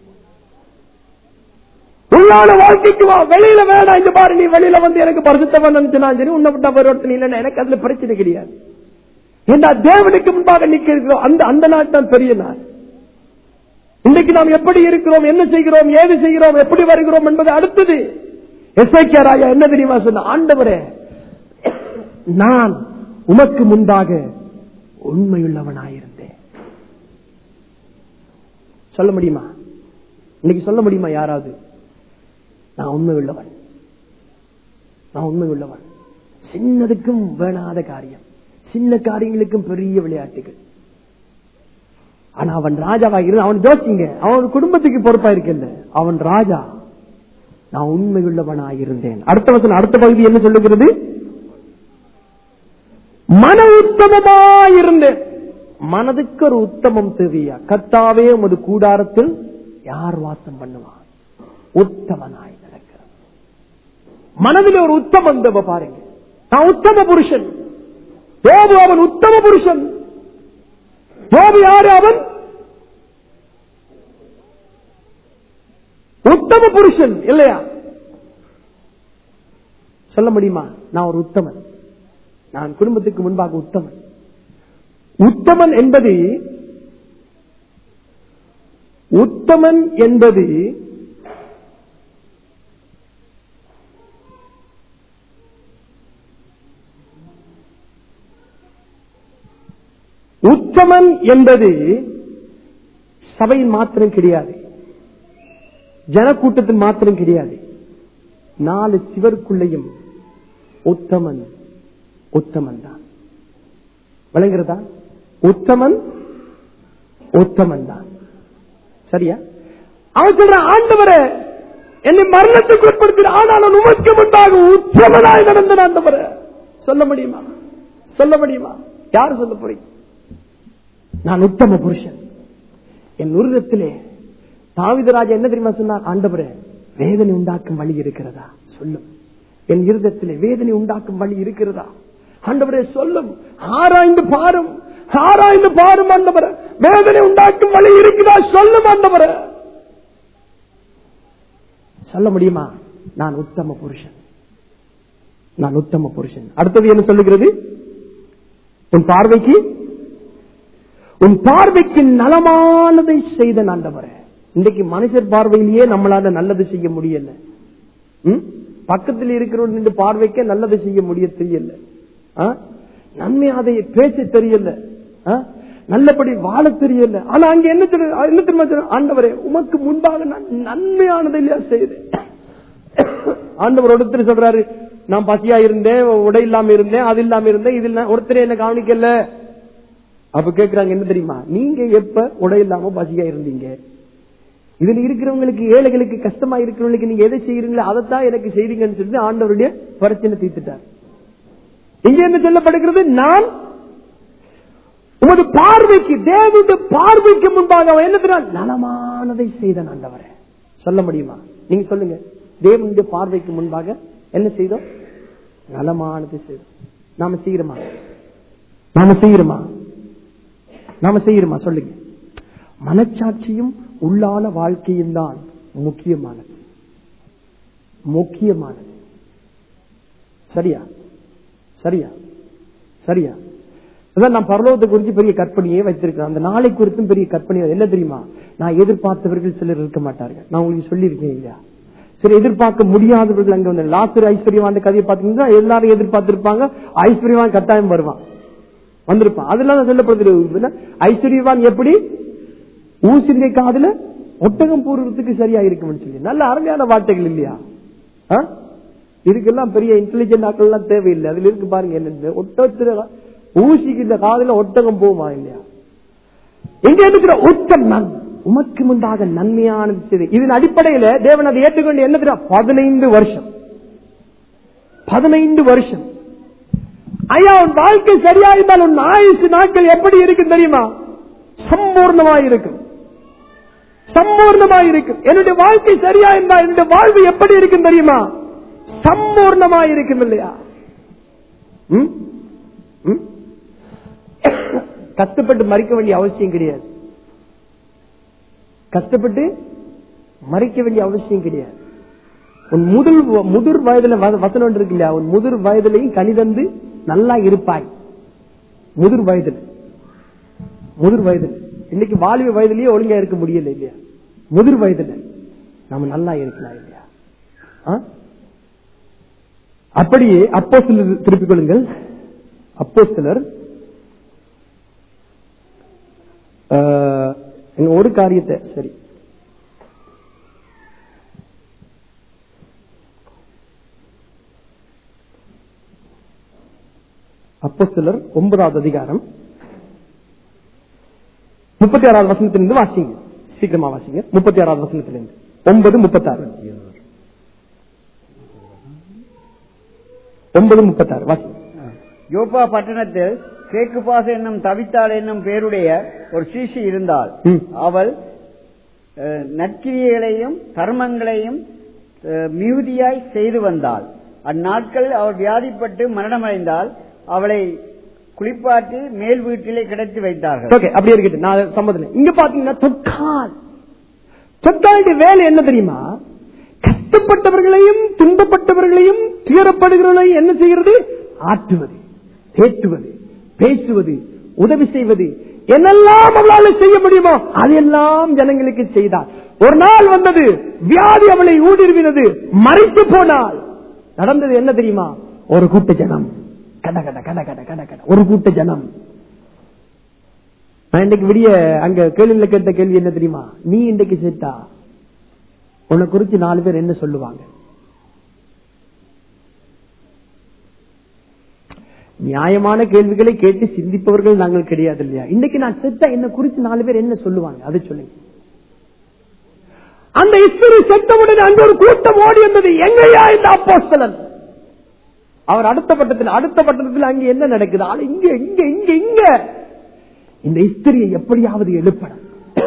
உள்ளான வாழ்க்கைக்கு வா வெளியில வேணாம் இந்த பாரு நீ வெளியில வந்து எனக்கு பரிசுத்தவன் நினைச்சுனா சரி உன்னை விட்டா பருவத்தில் இல்லைன்னா எனக்கு அதுல பிரச்சனை கிடையாது ஏண்டா தேவனுக்கு முன்பாக நிக்க இருக்கிறோம் அந்த அந்த நாள் தான் பெரிய நாள் இன்றைக்கு நாம் எப்படி இருக்கிறோம் என்ன செய்கிறோம் ஏது செய்கிறோம் எப்படி வருகிறோம் என்பது அடுத்தது எஸ்ஐக்கிய ராஜா என்ன தெரியுமா சொன்ன ஆண்டவரே நான் உமக்கு முன்பாக உண்மையுள்ளவனாயிருந்தேன் சொல்ல முடியுமா இன்னைக்கு சொல்ல முடியுமா யாராவது நான் உண்மை உள்ளவன் நான் உண்மை உள்ளவன் சின்னதுக்கும் வேணாத காரியம் சின்ன காரியங்களுக்கும் பெரிய விளையாட்டுகள் ஆனா அவன் ராஜாவா இருந்து அவன் யோசிங்க அவன் குடும்பத்துக்கு பொறுப்பா இருக்கல அவன் ராஜா நான் உண்மையுள்ளவனா இருந்தேன் அடுத்த வசனம் அடுத்த பகுதி என்ன சொல்லுகிறது மன உத்தமமாயிருந்தேன் மனதுக்கு ஒரு உத்தமம் தேவையா கத்தாவே உமது கூடாரத்தில் யார் வாசம் பண்ணுவான் உத்தமனாய் நடக்கிறான் மனதில் ஒரு உத்தமம் தேவை பாருங்க நான் உத்தம புருஷன் யோபு அவன் உத்தம புருஷன் யோபு யாரு அவன் உத்தம புருஷன் இல்லையா சொல்ல முடியுமா நான் ஒரு உத்தமன் நான் குடும்பத்துக்கு முன்பாக உத்தமன் உத்தமன் என்பது உத்தமன் என்பது உத்தமன் என்பது சபையின் மாத்திரம் கிடையாது ஜனக்கூட்டத்தின் மாத்திரம் கிடையாது நாலு சிவருக்குள்ளேயும் உத்தமன் உத்தமன் தான் விளங்குறதா உத்தமன் உத்தமன் தான் சரியா அவன் சொல்ற ஆண்டவரே என்னை மரணத்துக்கு உட்படுத்தி ஆனாலும் உமக்கு முன்பாக உத்தமனாய் நடந்த ஆண்டவரே சொல்ல முடியுமா சொல்ல முடியுமா யாரு சொல்ல போறீங்க நான் உத்தம புருஷன் என் உருவத்திலே தாவிதராஜா என்ன தெரியுமா சொன்னார் ஆண்டவரே வேதனை உண்டாக்கும் வழி இருக்கிறதா சொல்லும் என் இருதத்திலே வேதனை உண்டாக்கும் வழி இருக்கிறதா ஆண்டவரே சொல்லும் ஆராய்ந்து பாரும் ஆராய்ந்து பாரும் ஆண்டவரே வேதனை உண்டாக்கும் வழி இருக்கிறதா சொல்லும் ஆண்டவரே சொல்ல முடியுமா நான் உத்தம புருஷன் நான் உத்தம புருஷன் அடுத்தது என்ன சொல்லுகிறது உன் பார்வைக்கு உன் பார்வைக்கு நலமானதை செய்த ஆண்டவரே இன்றைக்கு மனுஷர் பார்வையிலேயே நம்மளால நல்லது செய்ய முடியல ம்? பக்கத்தில் இருக்கிறவன் பார்வைக்கே நல்லது செய்ய முடிய தெரியல ஆ? நன்மை அதை பேச தெரியல ஆ? நல்லபடி வாழ தெரியல ஆனா அங்க என்ன தெரி- என்ன தெரியுமா சொல்றான்? ஆண்டவரே உமக்கு முன்பாக நான் நன்மையானதை இல்லையா செய்தேன் ஆண்டவர் ஒருத்தர் சொல்றாரு நான் பசியா இருந்தேன் உடை இல்லாம இருந்தேன் அது இல்லாம இருந்தேன் இது இல்ல ஒருத்தர் என்ன கவனிக்கல அப்ப கேக்குறாங்க என்ன தெரியுமா நீங்க எப்ப உடை இல்லாம பசியா இருந்தீங்க இதுல இருக்கிறவங்களுக்கு ஏழைகளுக்கு கஷ்டமா இருக்கிறவங்களுக்கு நீங்க எதை செய்யறீங்களோ அதைத்தான் எனக்கு செய்றீங்கன்னு சொல்லி ஆண்டவருடைய பிரச்சனை தீர்த்துட்டார் இங்க என்ன சொல்லப்படுகிறது நான் உமது பார்வைக்கு தேவனுடைய பார்வைக்கு முன்பாக அவன் என்ன தெரியும் நலமானதை செய்தான் ஆண்டவரே சொல்ல முடியுமா நீங்க சொல்லுங்க தேவனுடைய பார்வைக்கு முன்பாக என்ன செய்தோம் நலமானதை செய்தோம் நாம செய்யறோமா நாம செய்யறோமா நாம செய்யறோமா சொல்லுங்க மனச்சாட்சியும் உள்ளான வாழ்க்கையும் தான் முக்கியமானது முக்கியமானது சரியா சரியா சரியா அதான் நான் பரலோகத்தை குறித்து பெரிய கற்பனையே வைத்திருக்கிறேன் அந்த நாளை குறித்தும் பெரிய கற்பனை என்ன தெரியுமா நான் எதிர்பார்த்தவர்கள் சிலர் இருக்க மாட்டார்கள் நான் உங்களுக்கு சொல்லியிருக்கேன் இல்லையா சரி எதிர்பார்க்க முடியாதவர்கள் அங்க வந்து லாஸ்டர் ஐஸ்வர்யவான் கதையை பார்த்தீங்கன்னா எல்லாரும் எதிர்பார்த்திருப்பாங்க ஐஸ்வர்யவான் கட்டாயம் வருவான் வந்திருப்பான் அதெல்லாம் சொல்லப்படுது ஐஸ்வர்யவான் எப்படி ஊசிந்தை காதுல ஒட்டகம் போடுறதுக்கு சரியா இருக்கும்னு சொல்லி நல்ல அருமையான வார்த்தைகள் இல்லையா ஆ? இதுக்கெல்லாம் பெரிய இன்டெலிஜென்ட் ஆக்கள் எல்லாம் தேவையில்லை அதுல இருக்கு பாருங்க என்ன ஒட்டத்துல ஊசிக்கு இந்த காதுல ஒட்டகம் போமா இல்லையா எங்க இருக்கிற உச்சம் நான் உமக்கு முன்பாக நன்மையானது செய்து இதன் அடிப்படையில தேவன் அதை ஏற்றுக்கொண்டு என்ன தெரியும் பதினைந்து வருஷம் பதினைந்து வருஷம் ஐயா உன் வாழ்க்கை சரியா இருந்தால் உன் ஆயுசு நாட்கள் எப்படி இருக்கும் தெரியுமா சம்பூர்ணமாய் இருக்கும் சம்பூர்ணமாய் இருக்கும் என்னுடைய வாழ்க்கை சரியா இருந்தால் என்னுடைய வாழ்வு எப்படி இருக்கும் தெரியுமா சம்பூர்ணமாய் இருக்கும் இல்லையா ம்? ம்? கஷ்டப்பட்டு மறிக்க வேண்டிய அவசியம் கிடையாது கஷ்டப்பட்டு மறிக்க வேண்டிய அவசியம் கிடையாது உன் முதல் முதிர் வயதுல வ- வசனம் ஒன்று இருக்கு இல்லையா உன் முதிர் வயதிலையும் கனிதந்து நல்லா இருப்பாய் முதிர் வயதில் முதிர் வயதில் இன்னைக்கு வாலிப வயதிலேயே ஒழுங்கா இருக்க முடியல இல்லையா முதிர் வயதுல நம்ம நல்லா இருக்கலாம் இல்லையா ஆ? அப்படியே அப்போ சிலர் திருப்பிக் கொள்ளுங்கள் அப்போ சிலர் ஒரு காரியத்தை சரி அப்போ சிலர் ஒன்பதாவது அதிகாரம் முப்பத்தி ஆறாவது வசனத்திலிருந்து வாசிங்க சீக்கிரமா வாசிங்க முப்பத்தி ஆறாவது வசனத்திலிருந்து ஒன்பது முப்பத்தாறு ஒன்பது முப்பத்தாறு வாசிங்க யோப்பா பட்டணத்தில் கேக்கு பாச என்னும் தவித்தாள் என்னும் பேருடைய ஒரு சீசி இருந்தாள் ம். அவள் அஹ், நற்கிரியைகளையும் கர்மங்களையும் அஹ், மிகுதியாய் செய்து வந்தாள் அந்நாட்களில் அவள் வியாதிப்பட்டு மரணமடைந்தால் அவளை குளிப்பாட்டி மேல் வீட்டிலே கிடத்தி வைத்தார்கள் ஓகே அப்படியே இருக்கட்டும் நான் சம்மதில்லை இங்க பாத்தீங்கன்னா தொக்கால் தொக்காலுடைய வேலை என்ன தெரியுமா கஷ்டப்பட்டவர்களையும் துன்பப்பட்டவர்களையும் துயரப்படுகிறவர்களையும் என்ன செய்கிறது ஆற்றுவது தேற்றுவது பேசுவது உதவி செய்வது என்னெல்லாம் அவளால செய்ய முடியுமோ அதெல்லாம் ஜனங்களுக்கு செய்தார் ஒரு நாள் வந்தது வியாதி அவளை ஊடுருவினது மறைத்து போனாள் நடந்தது என்ன தெரியுமா ஒரு கூட்ட ஜனம் கட கட கட கட கட கட ஒரு கூட்ட ஜனம் நான் இன்னைக்கு விடிய அங்க கேள்வியில கேட்ட கேள்வி என்ன தெரியுமா நீ இன்னைக்கு செத்தா உன்னை குறிச்சு நாலு பேர் என்ன சொல்லுவாங்க நியாயமான கேள்விகளை கேட்டு சிந்திப்பவர்கள் நாங்கள் கிடையாது இல்லையா இன்னைக்கு நான் செத்தா என்ன குறித்து நாலு பேர் என்ன சொல்லுவாங்க அதை சொல்லுங்க அந்த இஸ்திரி செத்தவுடன் அங்க ஒரு கூட்டம் ஓடி வந்தது எங்கயா இந்த அப்போஸ்தலன் அவர் அடுத்த பட்டத்தில் அடுத்த பட்டத்தில் அங்க என்ன நடக்குது ஆளு இங்க இங்க இங்க இங்க இந்த இஸ்திரியை எப்படியாவது எழுப்பணும்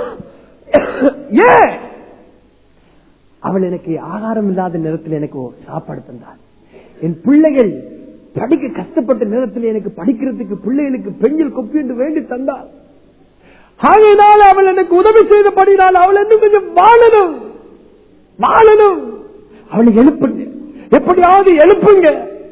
ஏன் அவள் எனக்கு ஆகாரம் இல்லாத நேரத்தில் எனக்கு ஒரு சாப்பாடு தந்தாள் என் பிள்ளைகள் படிக்க கஷ்டப்பட்ட நேரத்தில் எனக்கு படிக்கிறதுக்கு பிள்ளைகளுக்கு பெண்கள் கொப்பி என்று வேண்டி தந்தாள் ஆகையினால் அவள் எனக்கு உதவி செய்தபடினால் அவள் இன்னும் கொஞ்சம் வாழணும் வாழணும் அவளை எழுப்புங்க எப்படியாவது எழுப்புங்க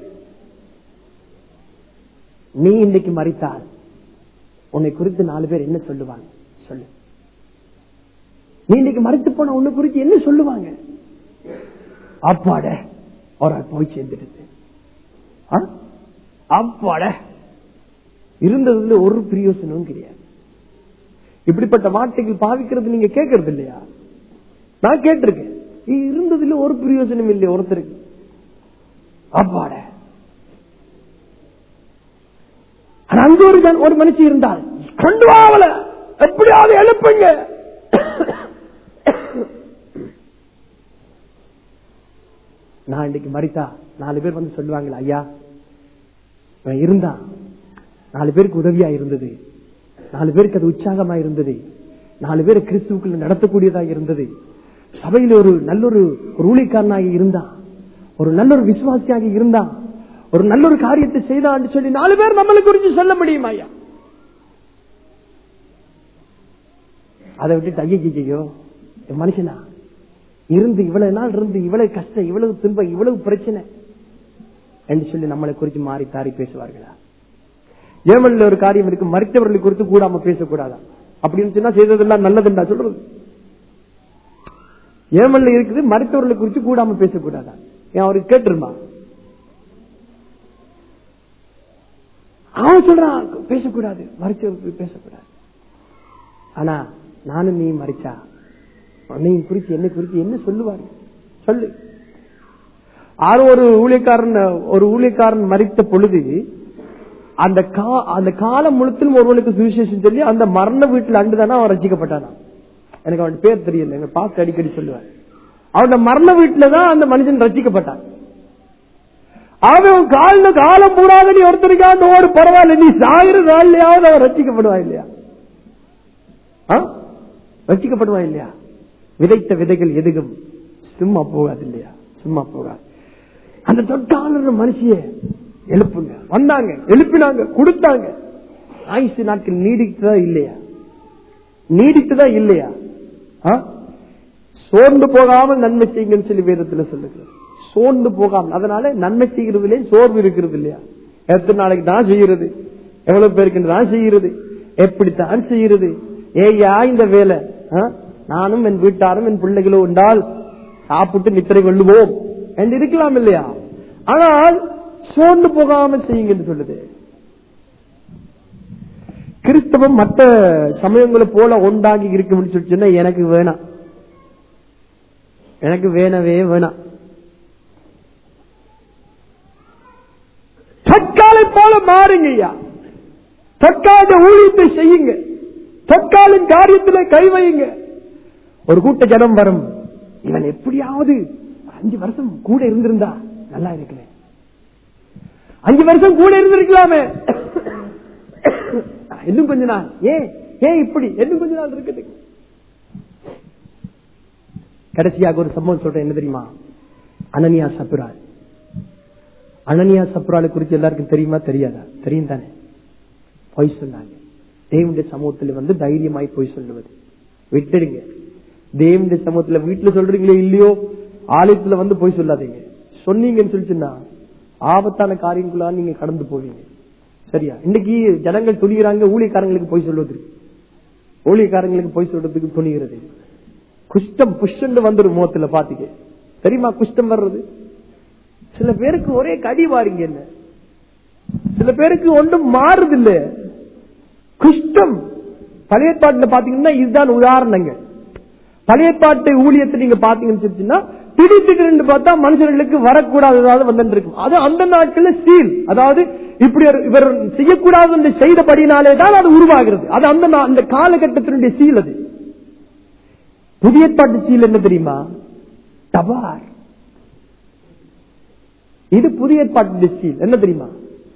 நீ இன்னைக்கு மறித்தால் உன்னை குறித்து நாலு பேர் என்ன சொல்லுவாங்க சொல்லு நீ இன்னைக்கு மறித்து போன உன்னை குறித்து என்ன சொல்லுவாங்க அப்பாட ஒரு ஆள் போய் சேர்ந்துட்டு ஆ? அப்பாட இருந்ததுல ஒரு பிரயோசனமும் கிடையாது இப்படிப்பட்ட வார்த்தைகள் பாவிக்கிறது நீங்க கேட்கறது இல்லையா நான் கேட்டிருக்கேன் இ- இருந்ததுல ஒரு பிரயோஜனம் இல்லையா ஒருத்தருக்கு அப்பாட ஆனா அங்க ஒரு ஜன- ஒரு மனுஷன் இருந்தால் கொண்டு வாவல எப்படியாவது எழுப்புங்க நான் இன்னைக்கு மறித்தா நாலு பேர் வந்து சொல்லுவாங்களா ஐயா இவன் இருந்தான் நாலு பேருக்கு உதவியா இருந்தது நாலு பேருக்கு அது உற்சாகமா இருந்தது நாலு பேர் கிறிஸ்துவுக்குள்ள நடத்தக்கூடியதா இருந்தது சபையில் ஒரு நல்லொரு ஒரு ஊழியக்காரனாக இருந்தான் ஒரு நல்லொரு விசுவாசியாக இருந்தான் ஒரு நல்லொரு காரியத்தை செய்தான்னு சொல்லி நாலு பேர் நம்மளை குறித்து சொல்ல முடியுமா ஐயா அதை விட்டுட்டு ஐயோ என் மனுஷனா இருந்து இவ்வளவு நாள் இருந்து இவ்வளவு கஷ்டம் இவ்வளவு துன்பம் இவ்வளவு பிரச்சனை என்று சொல்லி நம்மளை குறித்து மாறி தாரி பேசுவார்களா ஏமல்ல ஒரு காரியம் இருக்கு மறித்தவர்களை குறித்து கூடாம பேசக்கூடாதா அப்படின்னு சொன்னா செய்ததெல்லாம் நல்லதுண்டா சொல்றது ஏமல்ல இருக்குது மறித்தவர்களை குறித்து கூடாம பேசக்கூடாதா ஏன் அவருக்கு கேட்டுருமா அவன் சொல்றான் பேசக்கூடாது மறிச்சவர்களுக்கு பேசக்கூடாது ஆனா நானும் நீ மறிச்சா நீ குறிச்சு என்ன குறிச்சு என்ன சொல்லுவாரு சொல்லு ஆறு ஒரு ஊழியக்காரன் ஒரு ஊழியக்காரன் மறித்த பொழுது அந்த கா- அந்த காலம் முழுத்திலும் ஒருவனுக்கு சுவிசேஷம் சொல்லி அந்த மரண வீட்டில் அண்டுதானே அவன் ரசிக்கப்பட்டானா எனக்கு அவன் பேர் தெரியல எங்க பாஸ்ட் அடிக்கடி சொல்லுவார் அவன் மரண வீட்டுல தான் அந்த மனுஷன் ரசிக்கப்பட்டான் அவன் கால காலம் பூராக நீ ஒருத்தருக்காண்டு ஓடு பரவாயில்ல நீ சாயிர நாள்லயாவது அவன் ரசிக்கப்படுவா இல்லையா ஆ? ரசிக்கப்படுவா இல்லையா விதைத்த விதைகள் எதுவும் சும்மா போகாது இல்லையா சும்மா போகாது அந்த தொட்டாளர் மனுஷிய எழுப்புங்க வந்தாங்க எழுப்பினாங்க கொடுத்தாங்க ஆயுசு நாட்கள் நீடித்ததா இல்லையா நீடித்ததா இல்லையா ஆ? சோர்ந்து போகாமல் நன்மை செய்யுங்கன்னு சொல்லி வேதத்துல சொல்லுங்க சோர்ந்து போகாமல் அதனால நன்மை செய்கிறதுலே சோர்வு இருக்கிறது இல்லையா எத்தனை நாளைக்கு தான் செய்யறது எவ்வளவு பேருக்கு தான் செய்யறது எப்படித்தான் செய்யறது ஏயா இந்த வேலை ஆ? நானும் என் வீட்டாரும் என் பிள்ளைகளும் உண்டால் சாப்பிட்டு நித்திரை கொள்ளுவோம் என்று இருக்கலாம் இல்லையா ஆனால் சோர்ந்து போகாமல் செய்யுங்கன்னு சொல்லுது கிறிஸ்தவம் மற்ற சமயங்களை போல ஒன்றாகி இருக்கும்னு சொல்லி சொன்னா எனக்கு வேணாம் எனக்கு வேணவே வேணாம் தற்காலை போல மாறுங்க ஐயா தற்கால ஊழியத்தை செய்யுங்க தற்காலின் காரியத்திலே கை வையுங்க ஒரு கூட்ட ஜனம் வரும் இவன் எப்படியாவது அஞ்சு வருஷம் கூட இருந்திருந்தா நல்லா இருக்கல அஞ்சு வருஷம் கூட இருந்திருக்கலாமே இன்னும் கொஞ்ச நாள் ஏன் ஏன் இப்படி இன்னும் கொஞ்ச நாள் இருக்குது கடைசியாக ஒரு சம்பவம் சொல்றேன் என்ன தெரியுமா அனனியா சப்புரால் அனனியா சப்புராலை குறித்து எல்லாருக்கும் தெரியுமா தெரியாதா தெரியும் தானே பொய் சொன்னாங்க தேவனுடைய சமூகத்தில் வந்து தைரியமாய் பொய் சொல்லுவது விட்டுடுங்க தேவனுடைய சமூகத்துல வீட்டுல சொல்றீங்களோ இல்லையோ ஆலயத்துல வந்து பொய் சொல்லாதீங்க சொன்னீங்கன்னு சொல்லிச்சுன்னா ஆபத்தான காரியங்களா நீங்க கடந்து போவீங்க சரியா இன்னைக்கு ஜனங்கள் துணிகிறாங்க ஊழியக்காரங்களுக்கு போய் சொல்வது ஊழியக்காரங்களுக்கு போய் சொல்றதுக்கு துணிகிறது குஷ்டம் புஷ்டன்னு வந்துடும் முகத்துல பாத்தீங்க தெரியுமா குஷ்டம் வர்றது சில பேருக்கு ஒரே கடி வாரிங்க என்ன சில பேருக்கு ஒன்றும் மாறுது இல்ல குஷ்டம் பழைய பாட்டுல பாத்தீங்கன்னா இதுதான் உதாரணங்க பழைய பாட்டு ஊழியத்தை நீங்க பாத்தீங்கன்னு சொல்லிச்சுன்னா திடீர் திடீர்னு பார்த்தா மனுஷர்களுக்கு வரக்கூடாததாவது வந்துட்டு இருக்கும் அது அந்த நாட்கள்ல சீல் அதாவது இப்படி ஒரு- இவர் செய்யக்கூடாது என்று செய்தபடினாலே தான் அது உருவாகிறது அது அந்த நா- அந்த காலகட்டத்தினுடைய சீல் அது புதிய ஏற்பாட்டு சீல் என்ன தெரியுமா தபார் இது புதிய ஏற்பாட்டு சீல் என்ன தெரியுமா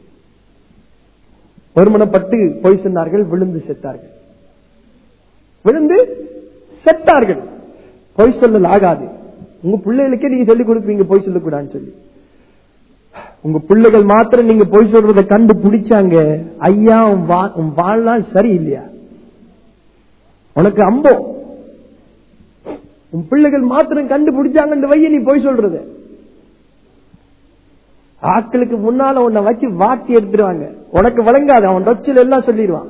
ஒருமனப்பட்டு பொய் சொன்னார்கள் விழுந்து செத்தார்கள் விழுந்து செத்தார்கள் பொய் சொல்லல் ஆகாது உங்க பிள்ளைகளுக்கே நீங்க சொல்லிக் கொடுப்பீங்க பொய் சொல்லக்கூடாதுன்னு சொல்லி உங்க பிள்ளைகள் மாத்திரம் நீங்க பொய் சொல்றதை கண்டு பிடிச்சாங்க ஐயா உன் வா- உன் வாழ்நாள் சரி இல்லையா உனக்கு அம்போ உன் பிள்ளைகள் மாத்திரம் கண்டுபிடிச்சாங்கன்னு வைய நீ பொய் சொல்றது ஆட்களுக்கு முன்னால உன்னை வச்சு வாட்டி எடுத்துருவாங்க உனக்கு வழங்காது அவன் டொச்சில் எல்லாம் சொல்லிடுவான்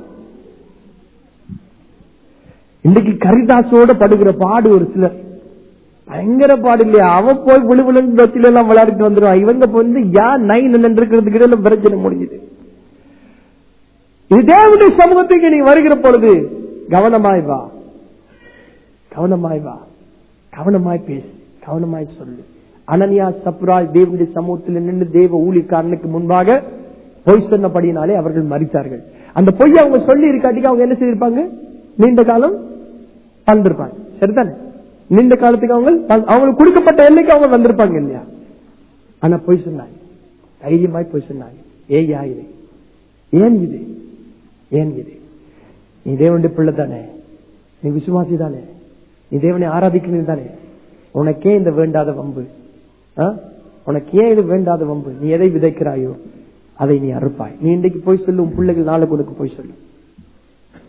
இன்னைக்கு கரிதாசோட படுகிற பாடு ஒரு சிலர் பயங்கர பாடு இல்லையா அவன் போய் விழு விழுந்து டொச்சில எல்லாம் விளையாடிட்டு வந்துருவான் இவங்க வந்து யா நைன் இருக்கிறதுக்கு இடையில பிரச்சனை முடிஞ்சுது இது தேவனுடைய சமூகத்துக்கு நீ வருகிற பொழுது கவனமாய் வா கவனமாய் வா கவனமாய் பேசு கவனமாய் சொல்லு அனனியா சப்ரால் தேவனுடைய சமூகத்தில் நின்று தேவ ஊழியக்காரனுக்கு முன்பாக பொய் சொன்னபடியினாலே அவர்கள் மறித்தார்கள் அந்த பொய் அவங்க சொல்லி இருக்காட்டிக்கு அவங்க என்ன செய்திருப்பாங்க நீண்ட காலம் வாழ்ந்திருப்பாங்க சரிதானே நீண்ட காலத்துக்கு அவங்க வாழ்- அவங்களுக்கு கொடுக்கப்பட்ட எல்லைக்கு அவங்க வந்திருப்பாங்க இல்லையா ஆனா பொய் சொன்னாங்க தைரியமாய் பொய் சொன்னாங்க ஏயா இது ஏன் இது ஏன் இது நீ தேவனுடைய பிள்ளை தானே நீ விசுவாசி தானே நீ தேவனை ஆராதிக்கிறது தானே உனக்கே இந்த வேண்டாத வம்பு ஆ? உனக்கு ஏன் இது வேண்டாத வம்பு நீ எதை விதைக்கிறாயோ அதை நீ அறுப்பாய் நீ இன்றைக்கு போய் சொல்லு உன் பிள்ளைகள் நாளைக்கு உனக்கு போய் சொல்லு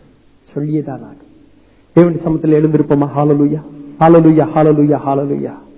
சொல்லியே தான் ஆகும் தேவனுடைய சமத்தில் எழுந்திருப்போமா ஹாலலுயா ஹாலலுயா ஹாலலுயா ஹாலலுயா